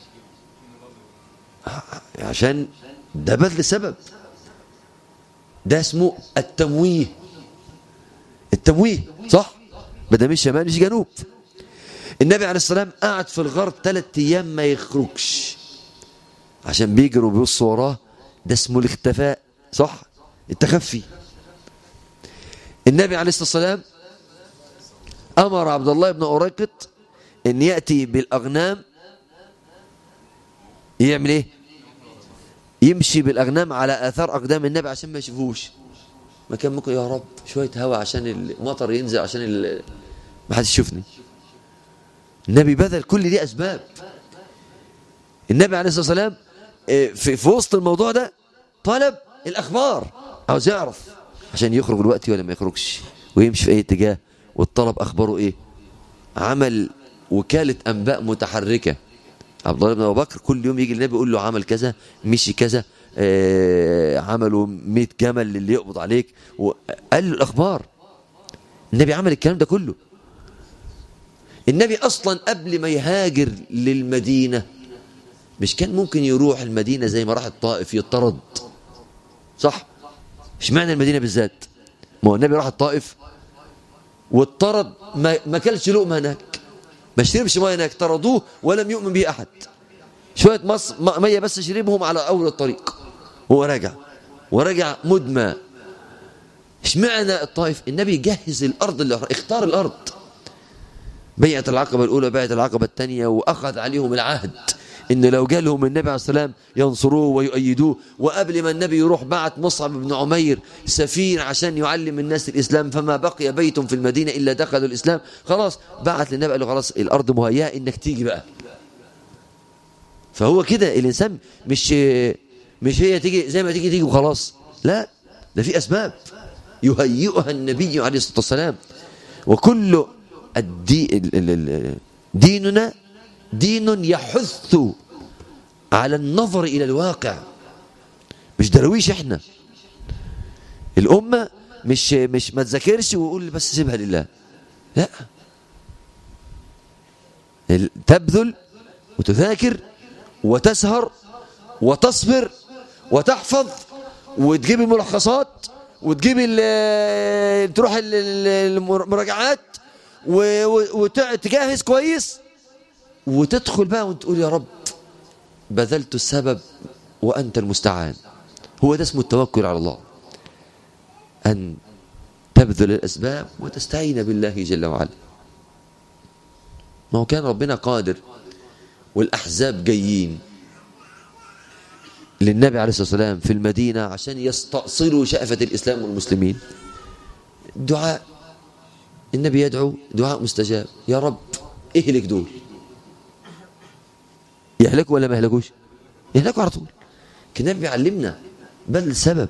[SPEAKER 2] عشان ده بذل سبب ده اسمه التمويه التمويه صح بدل مش شمال مش جنوب النبي عليه السلام قعد في الغرب ثلاث ايام ما يخرجش عشان بيجروا بيبصوا وراه ده اسمه الاختفاء صح التخفي النبي عليه الصلاه والسلام امر عبد الله بن أريقط ان ياتي بالاغنام يعمل ايه يمشي بالاغنام على اثار اقدام النبي عشان ما يشوفوش ما كان ممكن يا رب شويه هواء عشان المطر ينزل عشان ال... ما حدش يشوفني النبي بذل كل دي اسباب النبي عليه الصلاه والسلام في, في وسط الموضوع ده طلب الاخبار عاوز يعرف عشان يخرج دلوقتي ولا ما يخرجش ويمشي في اي اتجاه والطلب اخباره ايه عمل وكاله انباء متحركه عبد الله بن ابو بكر كل يوم يجي النبي يقول له عمل كذا مشي كذا آه عملوا 100 جمل للي يقبض عليك وقال له الاخبار النبي عمل الكلام ده كله النبي اصلا قبل ما يهاجر للمدينه مش كان ممكن يروح المدينه زي ما راح الطائف يطرد صح اشمعنى المدينه بالذات ما هو النبي راح الطائف واطرد ما ما كلش لقمه هناك ما شربش ميه هناك طردوه ولم يؤمن به احد شويه مص ميه بس شربهم على اول الطريق هو راجع ورجع مدمى اشمعنى الطائف النبي جهز الارض اللي اختار الارض بيعه العقبه الاولى بيعه العقبه الثانيه واخذ عليهم العهد ان لو جالهم النبي عليه السلام ينصروه ويؤيدوه وقبل ما النبي يروح بعت مصعب بن عمير سفير عشان يعلم الناس الاسلام فما بقي بيت في المدينه الا دخلوا الاسلام خلاص بعت للنبي قال له خلاص الارض مهيئه انك تيجي بقى فهو كده الانسان مش مش هي تيجي زي ما تيجي تيجي وخلاص لا ده في اسباب يهيئها النبي عليه الصلاه والسلام وكل الدي ديننا دين يحث على النظر إلى الواقع مش درويش احنا الأمة مش مش ما تذاكرش ويقول بس سيبها لله لا ال- تبذل وتذاكر وتسهر وتصبر وتحفظ وتجيب الملخصات وتجيب ال- تروح ال- ال- المراجعات وتجهز كويس وتدخل بقى وتقول يا رب بذلت السبب وأنت المستعان هو ده اسمه التوكل على الله أن تبذل الأسباب وتستعين بالله جل وعلا ما هو كان ربنا قادر والأحزاب جايين للنبي عليه الصلاة والسلام في المدينة عشان يستأصلوا شأفة الإسلام والمسلمين دعاء النبي يدعو دعاء مستجاب يا رب اهلك دول يهلكوا ولا ما يهلكوش يهلكوا على طول كان النبي بيعلمنا بل سبب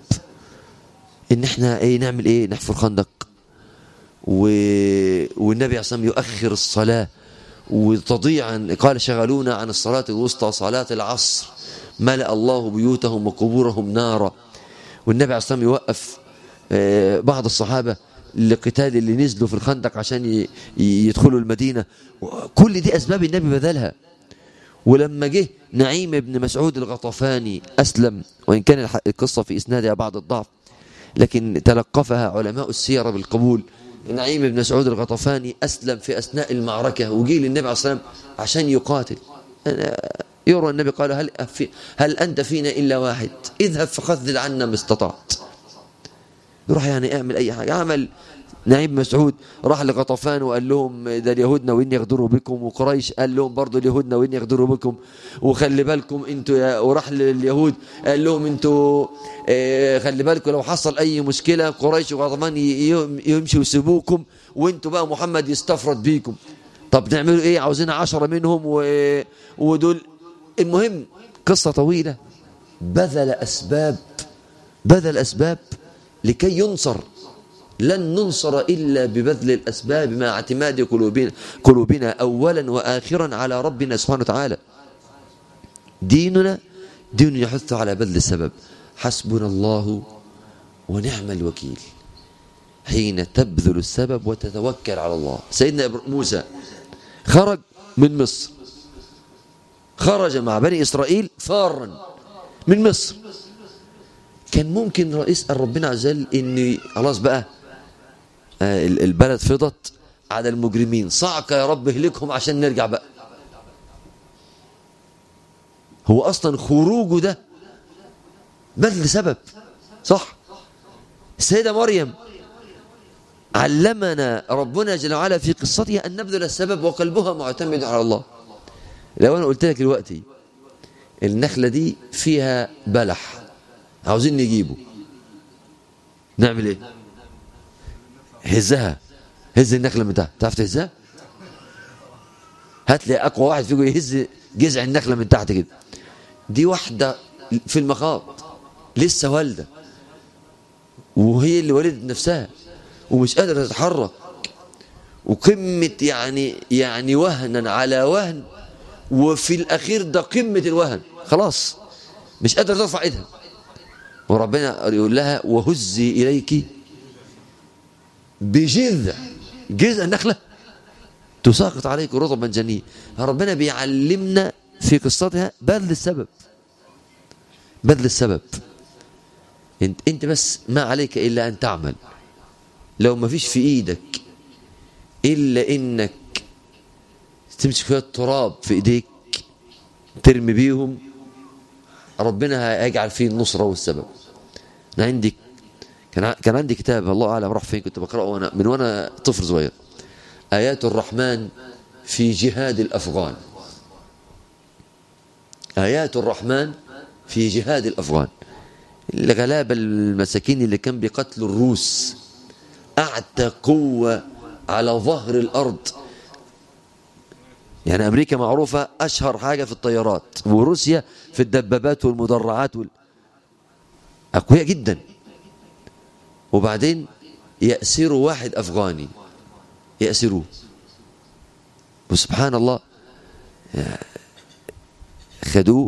[SPEAKER 2] ان احنا ايه نعمل ايه نحفر خندق و... والنبي عليه الصلاه والسلام يؤخر الصلاه وتضيعا قال شغلونا عن الصلاه الوسطى صلاه العصر ملأ الله بيوتهم وقبورهم نارا والنبي عليه الصلاه والسلام يوقف آه، بعض الصحابه لقتال اللي نزلوا في الخندق عشان ي... ي- يدخلوا المدينه كل دي اسباب النبي بذلها ولما جه نعيم بن مسعود الغطفاني أسلم وإن كان الح- القصة في إسنادها بعض الضعف لكن تلقفها علماء السيرة بالقبول نعيم بن مسعود الغطفاني أسلم في أثناء المعركة وجي للنبي عليه الصلاة والسلام عشان يقاتل أنا- يروى النبي قال هل, في هل أنت فينا إلا واحد اذهب فخذل عنا ما استطعت يروح يعني اعمل أي حاجة عمل نعيم بن مسعود راح لغطفان وقال لهم ده اليهود ناويين يغدروا بكم وقريش قال لهم برضه اليهود ناويين يغدروا بكم وخلي بالكم انتوا يا وراح لليهود قال لهم انتوا اه خلي بالكم لو حصل اي مشكله قريش وغطفان ي- ي- يمشوا يسيبوكم وانتوا بقى محمد يستفرد بيكم طب نعملوا ايه عاوزين عشرة منهم و... ودول المهم قصه طويله بذل اسباب بذل اسباب لكي ينصر لن ننصر إلا ببذل الأسباب مع اعتماد قلوبنا, قلوبنا أولا وآخرا على ربنا سبحانه وتعالى ديننا دين يحث على بذل السبب حسبنا الله ونعم الوكيل حين تبذل السبب وتتوكل على الله سيدنا إبر- موسى خرج من مصر خرج مع بني إسرائيل فارا من مصر كان ممكن يسأل ربنا عز وجل ان خلاص بقى آه، ال- البلد فضت على المجرمين صعق يا رب اهلكهم عشان نرجع بقى هو اصلا خروجه ده بذل سبب صح السيدة مريم علمنا ربنا جل وعلا في قصتها أن نبذل السبب وقلبها معتمد على الله لو أنا قلت لك دلوقتي النخلة دي فيها بلح عاوزين نجيبه نعمل ايه هزها هز النخلة من تحت تعرف تهزها هات لي اقوى واحد فيكم يهز جذع النخلة من تحت كده دي واحدة في المخاض لسه والدة وهي اللي ولدت نفسها ومش قادرة تتحرك وقمة يعني يعني وهنا على وهن وفي الأخير ده قمة الوهن خلاص مش قادرة ترفع ايدها وربنا يقول لها وهزي إليك بجذع جذع النخلة تساقط عليك رطبا جنيا ربنا بيعلمنا في قصتها بذل السبب بذل السبب انت, انت بس ما عليك إلا أن تعمل لو ما فيش في إيدك إلا إنك تمسك شوية تراب في إيديك ترمي بيهم ربنا هيجعل فيه النصرة والسبب أنا عندي كان ع- كان عندي كتاب الله أعلم راح فين كنت بقرأه وأنا من وأنا طفل صغير آيات الرحمن في جهاد الأفغان آيات الرحمن في جهاد الأفغان الغلابة المساكين اللي كان بيقتلوا الروس أعتى قوة على ظهر الأرض يعني أمريكا معروفة أشهر حاجة في الطيارات وروسيا في الدبابات والمدرعات وال... أقوياء جدا وبعدين يأسروا واحد أفغاني يأسروه وسبحان الله خدوه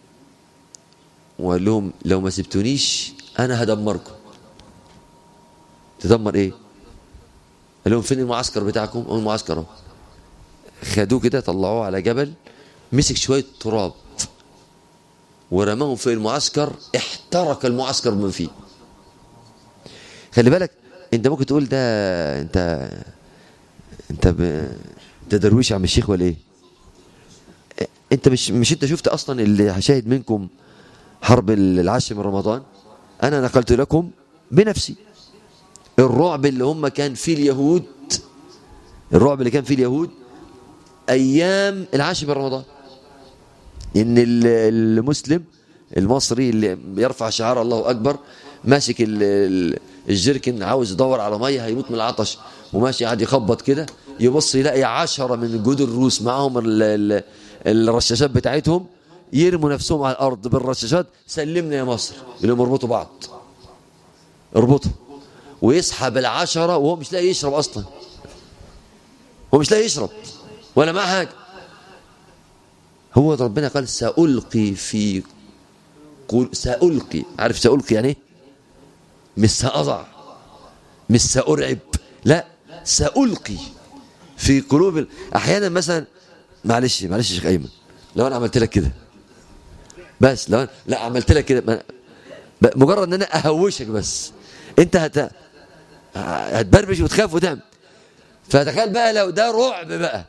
[SPEAKER 2] وقال لهم لو ما سبتونيش أنا هدمركم تدمر إيه قال لهم فين المعسكر بتاعكم هو المعسكر اهو خدوه كده طلعوه على جبل مسك شويه تراب ورماهم في المعسكر احترق المعسكر من فيه خلي بالك انت ممكن تقول ده انت انت ب... انت درويش يا عم الشيخ ولا ايه انت مش مش انت شفت اصلا اللي شاهد منكم حرب العشر من رمضان انا نقلت لكم بنفسي الرعب اللي هم كان فيه اليهود الرعب اللي كان فيه اليهود ايام العاشر من رمضان ان ال- المسلم المصري اللي يرفع شعار الله اكبر ماسك ال- ال- الجركن عاوز يدور على ميه هيموت من العطش وماشي قاعد يخبط كده يبص يلاقي عشرة من جنود الروس معاهم ال- ال- الرشاشات بتاعتهم يرموا نفسهم على الارض بالرشاشات سلمنا يا مصر يقول لهم اربطوا بعض اربطوا ويسحب العشرة وهو مش لاقي يشرب اصلا هو مش لاقي يشرب ولا معاه حاجه هو ربنا قال سألقي في قول سألقي عارف سألقي يعني ايه مش سأضع مش سأرعب لا سألقي في قلوب ال- احيانا مثلا معلش معلش يا شيخ ايمن لو انا عملت لك كده بس لو أنا لا عملت لك كده ما- ب- مجرد ان انا اهوشك بس انت هت هتبربش وتخاف وتعمل فتخيل بقى لو ده رعب بقى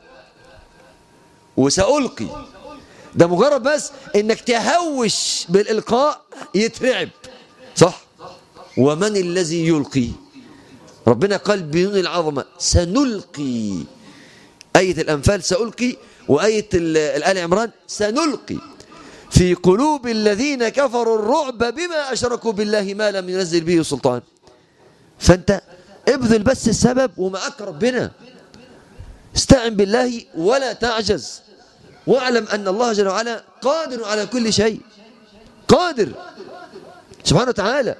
[SPEAKER 2] وسألقي ده مجرد بس انك تهوش بالإلقاء يترعب صح ومن الذي يلقي ربنا قال بنون العظمة سنلقي آية الأنفال سألقي وآية ال- الآل عمران سنلقي في قلوب الذين كفروا الرعب بما أشركوا بالله ما لم ينزل به سلطان فأنت ابذل بس السبب ومعك ربنا استعن بالله ولا تعجز واعلم أن الله جل وعلا قادر على كل شيء قادر سبحانه وتعالى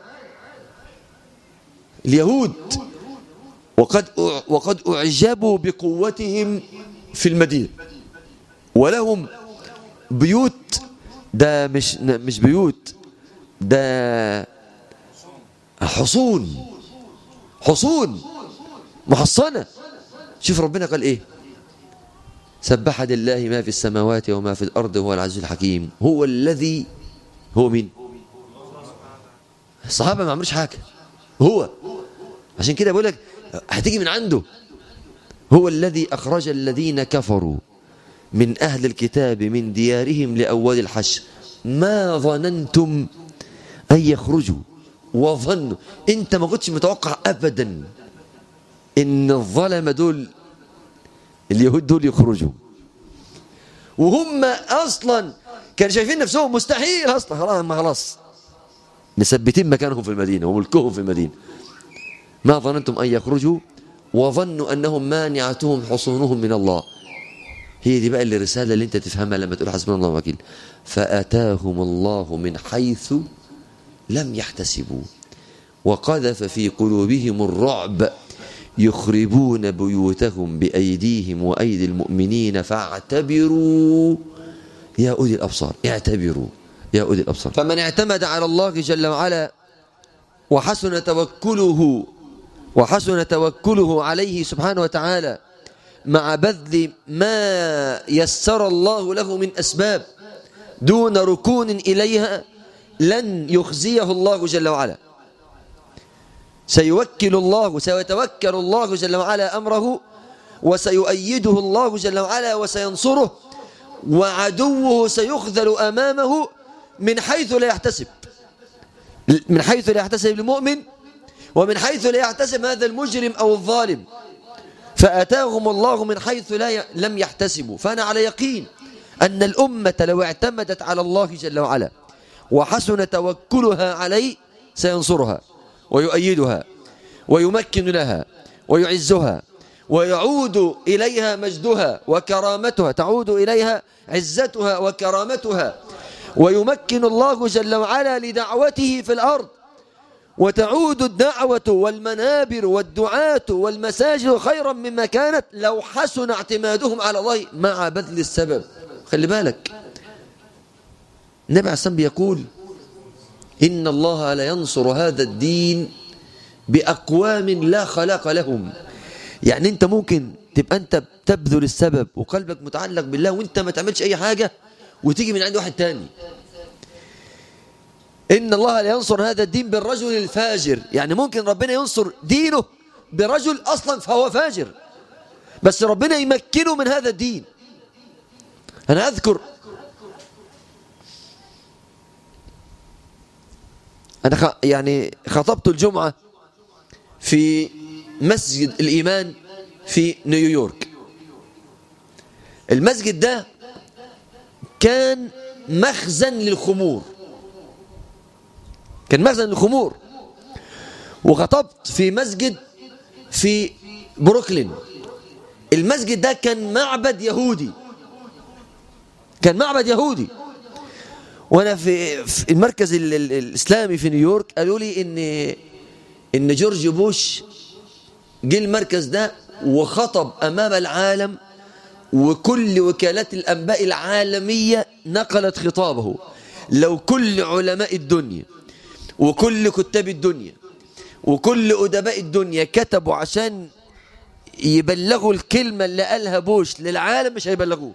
[SPEAKER 2] اليهود وقد وقد أعجبوا بقوتهم في المدينة ولهم بيوت ده مش مش بيوت ده حصون حصون محصنة شوف ربنا قال ايه سبح لله ما في السماوات وما في الأرض وهو العزيز الحكيم هو الذي هو مين الصحابة ما عملوش حاجة هو عشان كده بقول لك هتيجي من عنده هو الذي أخرج الذين كفروا من أهل الكتاب من ديارهم لأول الحشر ما ظننتم أن يخرجوا وظنوا أنت ما كنتش متوقع أبدا إن الظلمة دول اليهود دول يخرجوا وهم أصلا كانوا شايفين نفسهم مستحيل أصلا خلاص ما خلاص مثبتين مكانهم في المدينة وملكهم في المدينة ما ظننتم أن يخرجوا وظنوا أنهم مانعتهم حصونهم من الله هي دي بقى الرسالة اللي انت تفهمها لما تقول حسبنا الله وكيل فأتاهم الله من حيث لم يحتسبوا وقذف في قلوبهم الرعب يخربون بيوتهم بأيديهم وأيدي المؤمنين فاعتبروا يا أولي الأبصار اعتبروا يا أولي الأبصار فمن اعتمد على الله جل وعلا وحسن توكله وحسن توكله عليه سبحانه وتعالى مع بذل ما يسر الله له من أسباب دون ركون إليها لن يخزيه الله جل وعلا سيوكل الله سيتوكل الله جل وعلا أمره وسيؤيده الله جل وعلا وسينصره وعدوه سيخذل أمامه من حيث لا يحتسب من حيث لا يحتسب المؤمن ومن حيث لا يحتسب هذا المجرم أو الظالم فأتاهم الله من حيث لا ي... لم يحتسبوا فأنا على يقين أن الأمة لو اعتمدت على الله جل وعلا وحسن توكلها عليه سينصرها ويؤيدها ويمكن لها ويعزها ويعود إليها مجدها وكرامتها تعود إليها عزتها وكرامتها ويمكن الله جل وعلا لدعوته في الأرض وتعود الدعوة والمنابر والدعاة والمساجد خيرا مما كانت لو حسن اعتمادهم على الله مع بذل السبب خلي بالك النبي عليه السلام بيقول إن الله لا ينصر هذا الدين بأقوام لا خلاق لهم يعني انت ممكن تبقى انت بتبذل السبب وقلبك متعلق بالله وانت ما تعملش اي حاجة وتيجي من عند واحد تاني ان الله لا ينصر هذا الدين بالرجل الفاجر يعني ممكن ربنا ينصر دينه برجل اصلا فهو فاجر بس ربنا يمكنه من هذا الدين انا اذكر انا خ... يعني خطبت الجمعة في مسجد الايمان في نيويورك المسجد ده كان مخزن للخمور كان مخزن للخمور وخطبت في مسجد في بروكلين المسجد ده كان معبد يهودي كان معبد يهودي وانا في, في المركز ال ال الاسلامي في نيويورك قالوا لي ان ان جورج بوش جه المركز ده وخطب امام العالم وكل وكالات الانباء العالميه نقلت خطابه لو كل علماء الدنيا وكل كتاب الدنيا وكل أدباء الدنيا كتبوا عشان يبلغوا الكلمة اللي قالها بوش للعالم مش هيبلغوه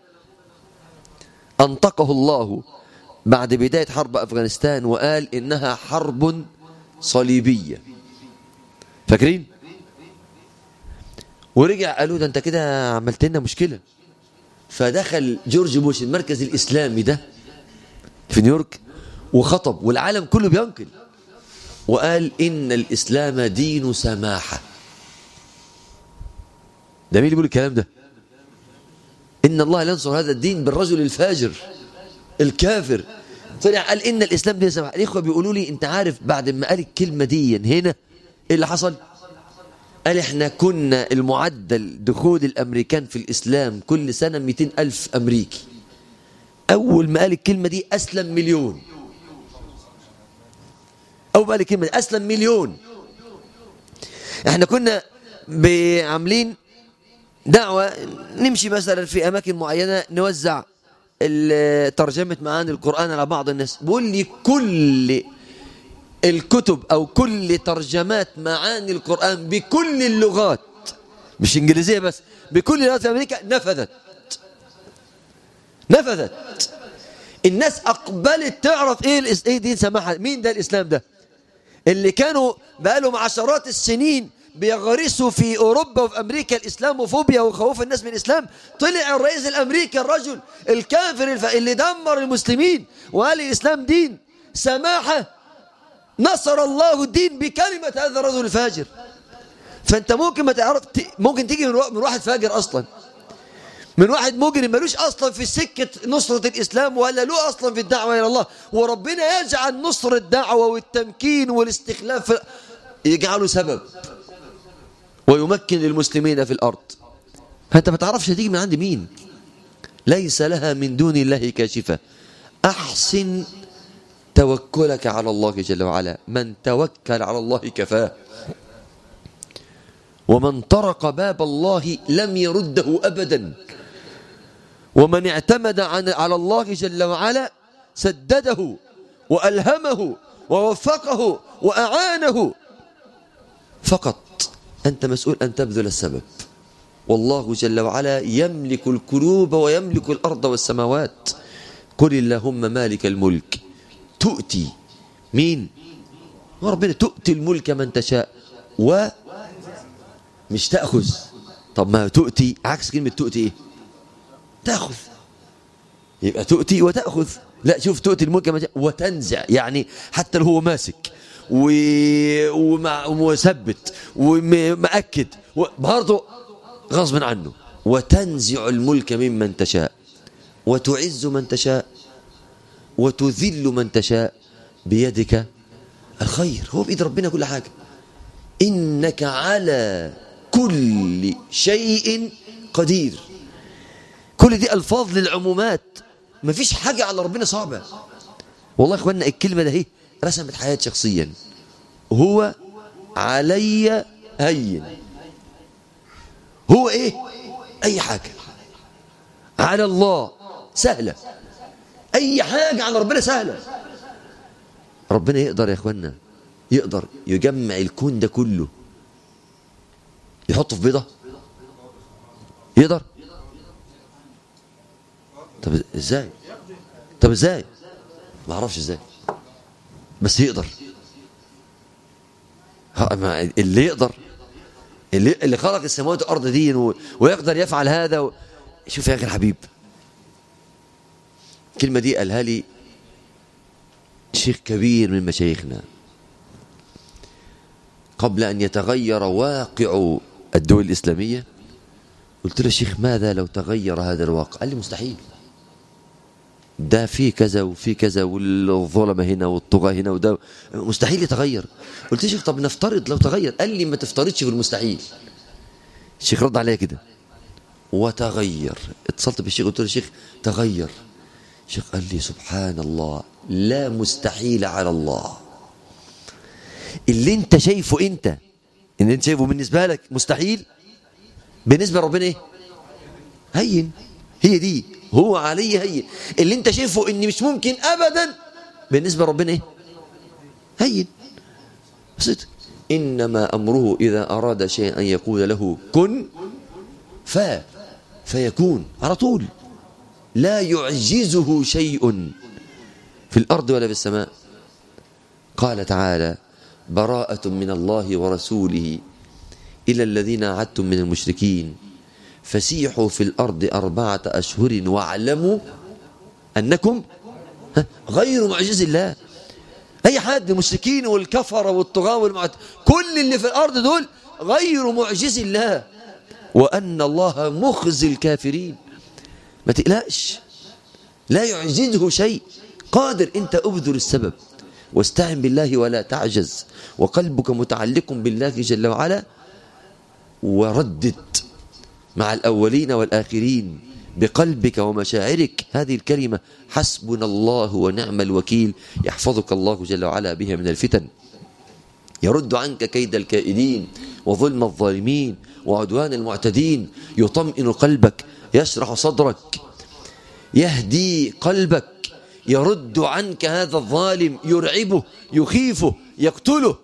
[SPEAKER 2] أنطقه الله بعد بداية حرب أفغانستان وقال إنها حرب صليبية فاكرين؟ ورجع قالوا ده أنت كده عملت لنا مشكلة فدخل جورج بوش المركز الإسلامي ده في نيويورك وخطب والعالم كله بينقل وقال إن الإسلام دين سماحة ده مين اللي بيقول الكلام ده إن الله لا ينصر هذا الدين بالرجل الفاجر الكافر طلع قال إن الإسلام دين سماحة الإخوة بيقولوا لي أنت عارف بعد ما قال الكلمة دي هنا إيه اللي حصل قال إحنا كنا المعدل دخول الأمريكان في الإسلام كل سنة 200 ألف أمريكي أول ما قال الكلمة دي أسلم مليون أول ما قال الكلمة دي أسلم مليون احنا كنا عاملين دعوة نمشي مثلا في أماكن معينة نوزع ترجمة معاني القرآن على بعض الناس بيقول لي كل الكتب أو كل ترجمات معاني القرآن بكل اللغات مش إنجليزية بس بكل اللغات في أمريكا نفذت نفذت الناس أقبلت تعرف إيه إيه دين سماحة مين ده الإسلام ده اللي كانوا بقالهم عشرات السنين بيغرسوا في أوروبا وفي أمريكا الإسلاموفوبيا وخوف الناس من الإسلام طلع الرئيس الأمريكي الرجل الكافر الف... اللي دمر المسلمين وقال الإسلام دين سماحة نصر الله الدين بكلمة هذا الرجل الفاجر فأنت ممكن ما تعرف ممكن تيجي من واحد فاجر أصلا من واحد مجرم ملوش اصلا في سكه نصره الاسلام ولا له اصلا في الدعوه الى الله وربنا يجعل نصر الدعوه والتمكين والاستخلاف يجعله سبب ويمكن المسلمين في الارض فانت ما تعرفش هتيجي من عند مين ليس لها من دون الله كاشفه احسن توكلك على الله جل وعلا من توكل على الله كفاه ومن طرق باب الله لم يرده ابدا ومن اعتمد عن على الله جل وعلا سدده وألهمه ووفقه وأعانه فقط أنت مسؤول أن تبذل السبب والله جل وعلا يملك القلوب ويملك الأرض والسماوات قل اللهم مالك الملك تؤتي مين ربنا تؤتي الملك من تشاء و مش تأخذ طب ما تؤتي عكس كلمة تؤتي ايه تأخذ يبقى تؤتي وتأخذ لا شوف تؤتي الملك وتنزع يعني حتى لو هو ماسك و... ومع... ومثبت ومأكد برضه غصب عنه وتنزع الملك ممن تشاء وتعز من تشاء وتذل من تشاء بيدك الخير هو بإيد ربنا كل حاجة إنك على كل شيء قدير كل دي ألفاظ للعمومات مفيش حاجة على ربنا صعبة والله يا اخوانا الكلمة ده هي رسمت حياتي شخصيا هو علي هين هو ايه اي حاجة على الله سهلة اي حاجة على ربنا سهلة ربنا يقدر يا اخوانا يقدر يجمع الكون ده كله يحطه في بيضة يقدر طب ازاي طب ازاي ما اعرفش ازاي بس يقدر ها ما اللي يقدر اللي, اللي خلق السماوات والارض دي و- ويقدر يفعل هذا و... شوف يا اخي الحبيب الكلمه دي قالها لي شيخ كبير من مشايخنا قبل ان يتغير واقع الدول الاسلاميه قلت له شيخ ماذا لو تغير هذا الواقع قال لي مستحيل ده في كذا وفي كذا والظلمة هنا والطغاة هنا وده مستحيل يتغير قلت له شيخ طب نفترض لو تغير قال لي ما تفترضش في المستحيل الشيخ رد عليا كده وتغير اتصلت بالشيخ قلت له شيخ تغير الشيخ قال لي سبحان الله لا مستحيل على الله اللي انت شايفه انت اللي انت شايفه بالنسبة لك مستحيل بالنسبة لربنا ايه هين هي دي هو علي هين اللي انت شايفه ان مش ممكن ابدا بالنسبة لربنا ايه هين بسيط انما امره اذا اراد شيئا ان يقول له كن ف فيكون على طول لا يعجزه شيء في الارض ولا في السماء قال تعالى براءة من الله ورسوله إلى الذين عدتم من المشركين فسيحوا في الأرض أربعة أشهر واعلموا أنكم ها، غير معجز الله أي حد المشركين والكفر والطغاة والمعت كل اللي في الأرض دول غير معجز الله وأن الله مخزي الكافرين ما تقلقش لا يعجزه شيء قادر أنت أبذل السبب واستعن بالله ولا تعجز وقلبك متعلق بالله جل وعلا وردد مع الأولين والآخرين بقلبك ومشاعرك هذه الكلمة حسبنا الله ونعم الوكيل يحفظك الله جل وعلا بها من الفتن يرد عنك كيد الكائدين وظلم الظالمين وعدوان المعتدين يطمئن قلبك يشرح صدرك يهدي قلبك يرد عنك هذا الظالم يرعبه يخيفه يقتله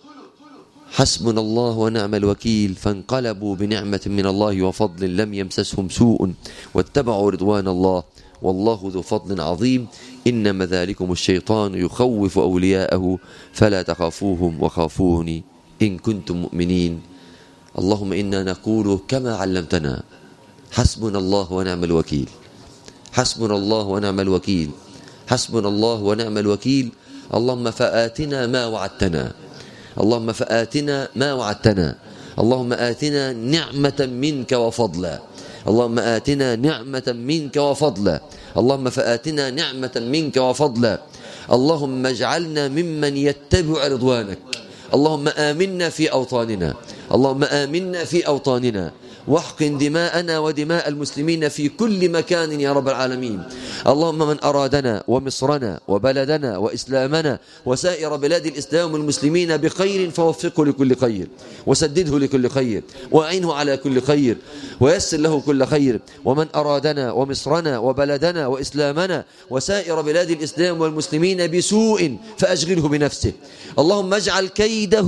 [SPEAKER 2] حسبنا الله ونعم الوكيل فانقلبوا بنعمة من الله وفضل لم يمسسهم سوء واتبعوا رضوان الله والله ذو فضل عظيم إنما ذلكم الشيطان يخوف أولياءه فلا تخافوهم وخافوني إن كنتم مؤمنين اللهم إنا نقول كما علمتنا حسبنا الله ونعم الوكيل حسبنا الله ونعم الوكيل حسبنا الله ونعم الوكيل اللهم فآتنا ما وعدتنا اللهم فآتنا ما وعدتنا اللهم آتنا نعمة منك وفضلا اللهم آتنا نعمة منك وفضلا اللهم فآتنا نعمة منك وفضلا اللهم اجعلنا ممن يتبع رضوانك اللهم آمنا في أوطاننا اللهم آمنا في أوطاننا واحقن دماءنا ودماء المسلمين في كل مكان يا رب العالمين اللهم من أرادنا ومصرنا وبلدنا وإسلامنا وسائر بلاد الإسلام والمسلمين بخير فوفقه لكل خير وسدده لكل خير وأعينه على كل خير ويسر له كل خير ومن أرادنا ومصرنا وبلدنا وإسلامنا وسائر بلاد الإسلام والمسلمين بسوء فأشغله بنفسه اللهم اجعل كيده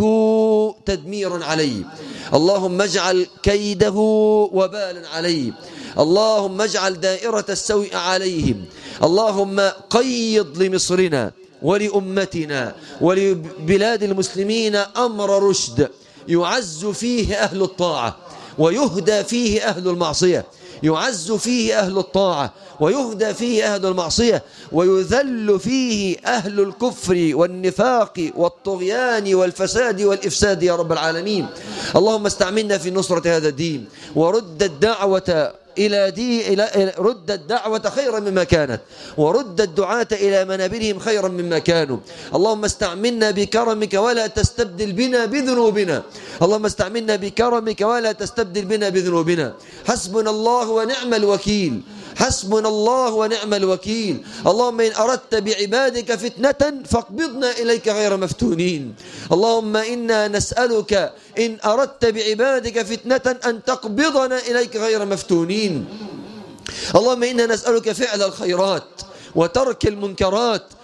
[SPEAKER 2] تدميرا عليه اللهم اجعل كيده وبالا عليه اللهم اجعل دائرة السوء عليهم اللهم قيض لمصرنا ولأمتنا ولبلاد المسلمين أمر رشد يعز فيه أهل الطاعة ويهدى فيه أهل المعصية يعز فيه أهل الطاعة ويهدى فيه أهل المعصية ويذل فيه أهل الكفر والنفاق والطغيان والفساد والإفساد يا رب العالمين اللهم استعملنا في نصرة هذا الدين ورد الدعوة إلى دي إلى رد الدعوة خيرا مما كانت ورد الدعاة إلى منابرهم خيرا مما كانوا اللهم استعملنا بكرمك ولا تستبدل بنا بذنوبنا اللهم استعملنا بكرمك ولا تستبدل بنا بذنوبنا حسبنا الله ونعم الوكيل حسبنا الله ونعم الوكيل اللهم إن أردت بعبادك فتنة فاقبضنا إليك غير مفتونين اللهم إنا نسألك إن أردت بعبادك فتنة أن تقبضنا إليك غير مفتونين اللهم إنا نسألك فعل الخيرات وترك المنكرات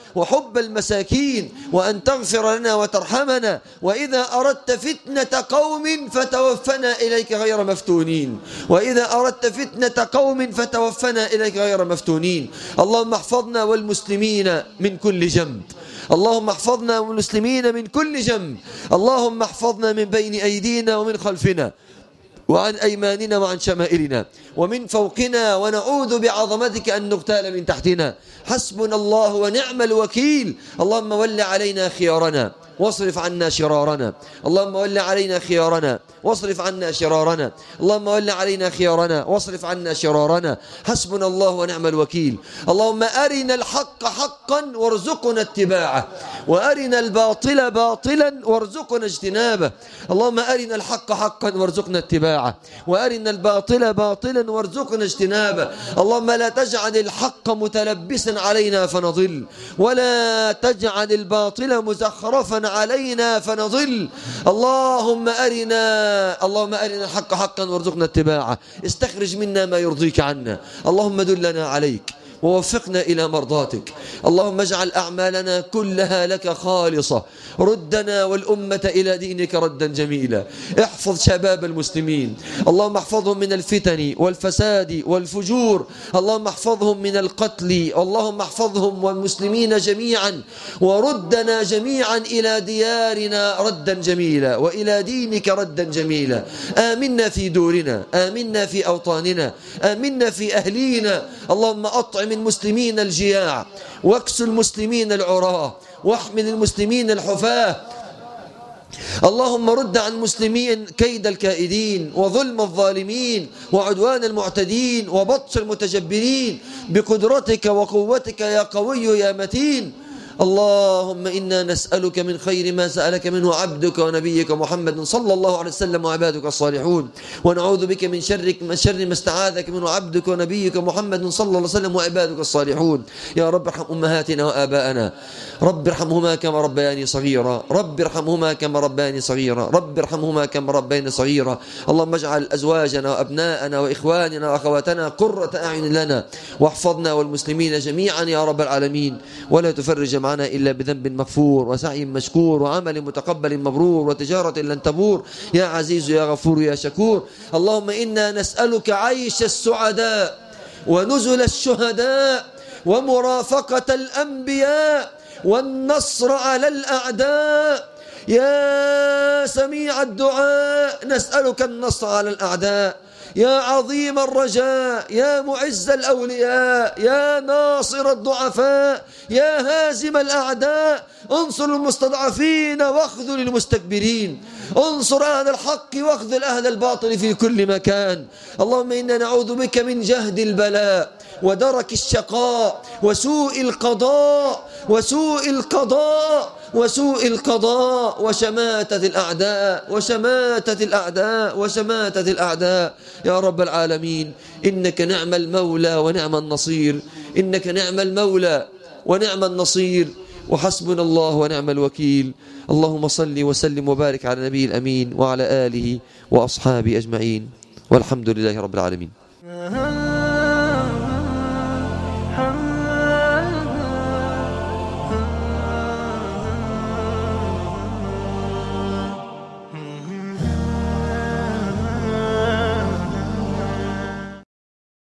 [SPEAKER 1] وحب المساكين وأن تغفر لنا وترحمنا وإذا أردت فتنة قوم فتوفنا إليك غير مفتونين وإذا أردت فتنة قوم فتوفنا إليك غير مفتونين اللهم احفظنا والمسلمين من كل جنب اللهم احفظنا والمسلمين من كل جنب اللهم احفظنا من بين أيدينا ومن خلفنا وعن أيماننا وعن شمائلنا ومن فوقنا ونعوذ بعظمتك أن نغتال من تحتنا حسبنا الله ونعم الوكيل اللهم ول علينا خيارنا واصرف عنا شرارنا اللهم ول علينا خيارنا واصرف عنا شرارنا اللهم ول علينا خيارنا واصرف عنا شرارنا حسبنا الله ونعم الوكيل اللهم أرنا الحق حقا وارزقنا اتباعه وأرنا الباطل باطلا وارزقنا اجتنابه اللهم أرنا الحق حقا وارزقنا اتباعه وأرنا الباطل باطلا وارزقنا اجتنابه اللهم لا تجعل الحق متلبسا علينا فنضل ولا تجعل الباطل مزخرفا علينا فنضل اللهم أرنا اللهم أرنا الحق حقا وارزقنا اتباعه استخرج منا ما يرضيك عنا اللهم دلنا عليك ووفقنا إلى مرضاتك اللهم اجعل أعمالنا كلها لك خالصة ردنا والأمة إلى دينك ردا جميلا احفظ شباب المسلمين اللهم احفظهم من الفتن والفساد والفجور اللهم احفظهم من القتل اللهم احفظهم والمسلمين جميعا وردنا جميعا إلى ديارنا ردا جميلا وإلى دينك ردا جميلا آمنا في دورنا آمنا في أوطاننا آمنا في أهلينا اللهم أطعم المسلمين الجياع واكس المسلمين العراة واحمل المسلمين الحفاة اللهم رد عن المسلمين كيد الكائدين وظلم الظالمين وعدوان المعتدين وبطش المتجبرين بقدرتك وقوتك يا قوي يا متين اللهم إنا نسألك من خير ما سألك منه عبدك ونبيك محمد صلى الله عليه وسلم وعبادك الصالحون ونعوذ بك من شر من شر ما استعاذك منه عبدك ونبيك محمد صلى الله عليه وسلم وعبادك الصالحون يا رب ارحم أمهاتنا وآباءنا رب ارحمهما كما ربياني صغيرا رب ارحمهما كما ربياني صغيرا رب ارحمهما كما ربياني صغيرا اللهم اجعل أزواجنا وأبناءنا وإخواننا وأخواتنا قرة أعين لنا واحفظنا والمسلمين جميعا يا رب العالمين ولا تفرج معنا إلا بذنب مغفور وسعي مشكور وعمل متقبل مبرور وتجارة لن تبور يا عزيز يا غفور يا شكور اللهم إنا نسألك عيش السعداء ونزل الشهداء ومرافقة الأنبياء والنصر على الأعداء يا سميع الدعاء نسألك النصر على الأعداء يا عظيم الرجاء يا معز الأولياء يا ناصر الضعفاء يا هازم الأعداء انصر المستضعفين واخذل المستكبرين انصر أهل الحق واخذل أهل الباطل في كل مكان اللهم إنا نعوذ بك من جهد البلاء ودرك الشقاء وسوء القضاء وسوء القضاء وسوء القضاء وشماتة الأعداء وشماتة الأعداء وشماتة الأعداء يا رب العالمين إنك نعم المولى ونعم النصير إنك نعم المولى ونعم النصير وحسبنا الله ونعم الوكيل اللهم صل وسلم وبارك على نبي الأمين وعلى آله وأصحابه أجمعين والحمد لله رب العالمين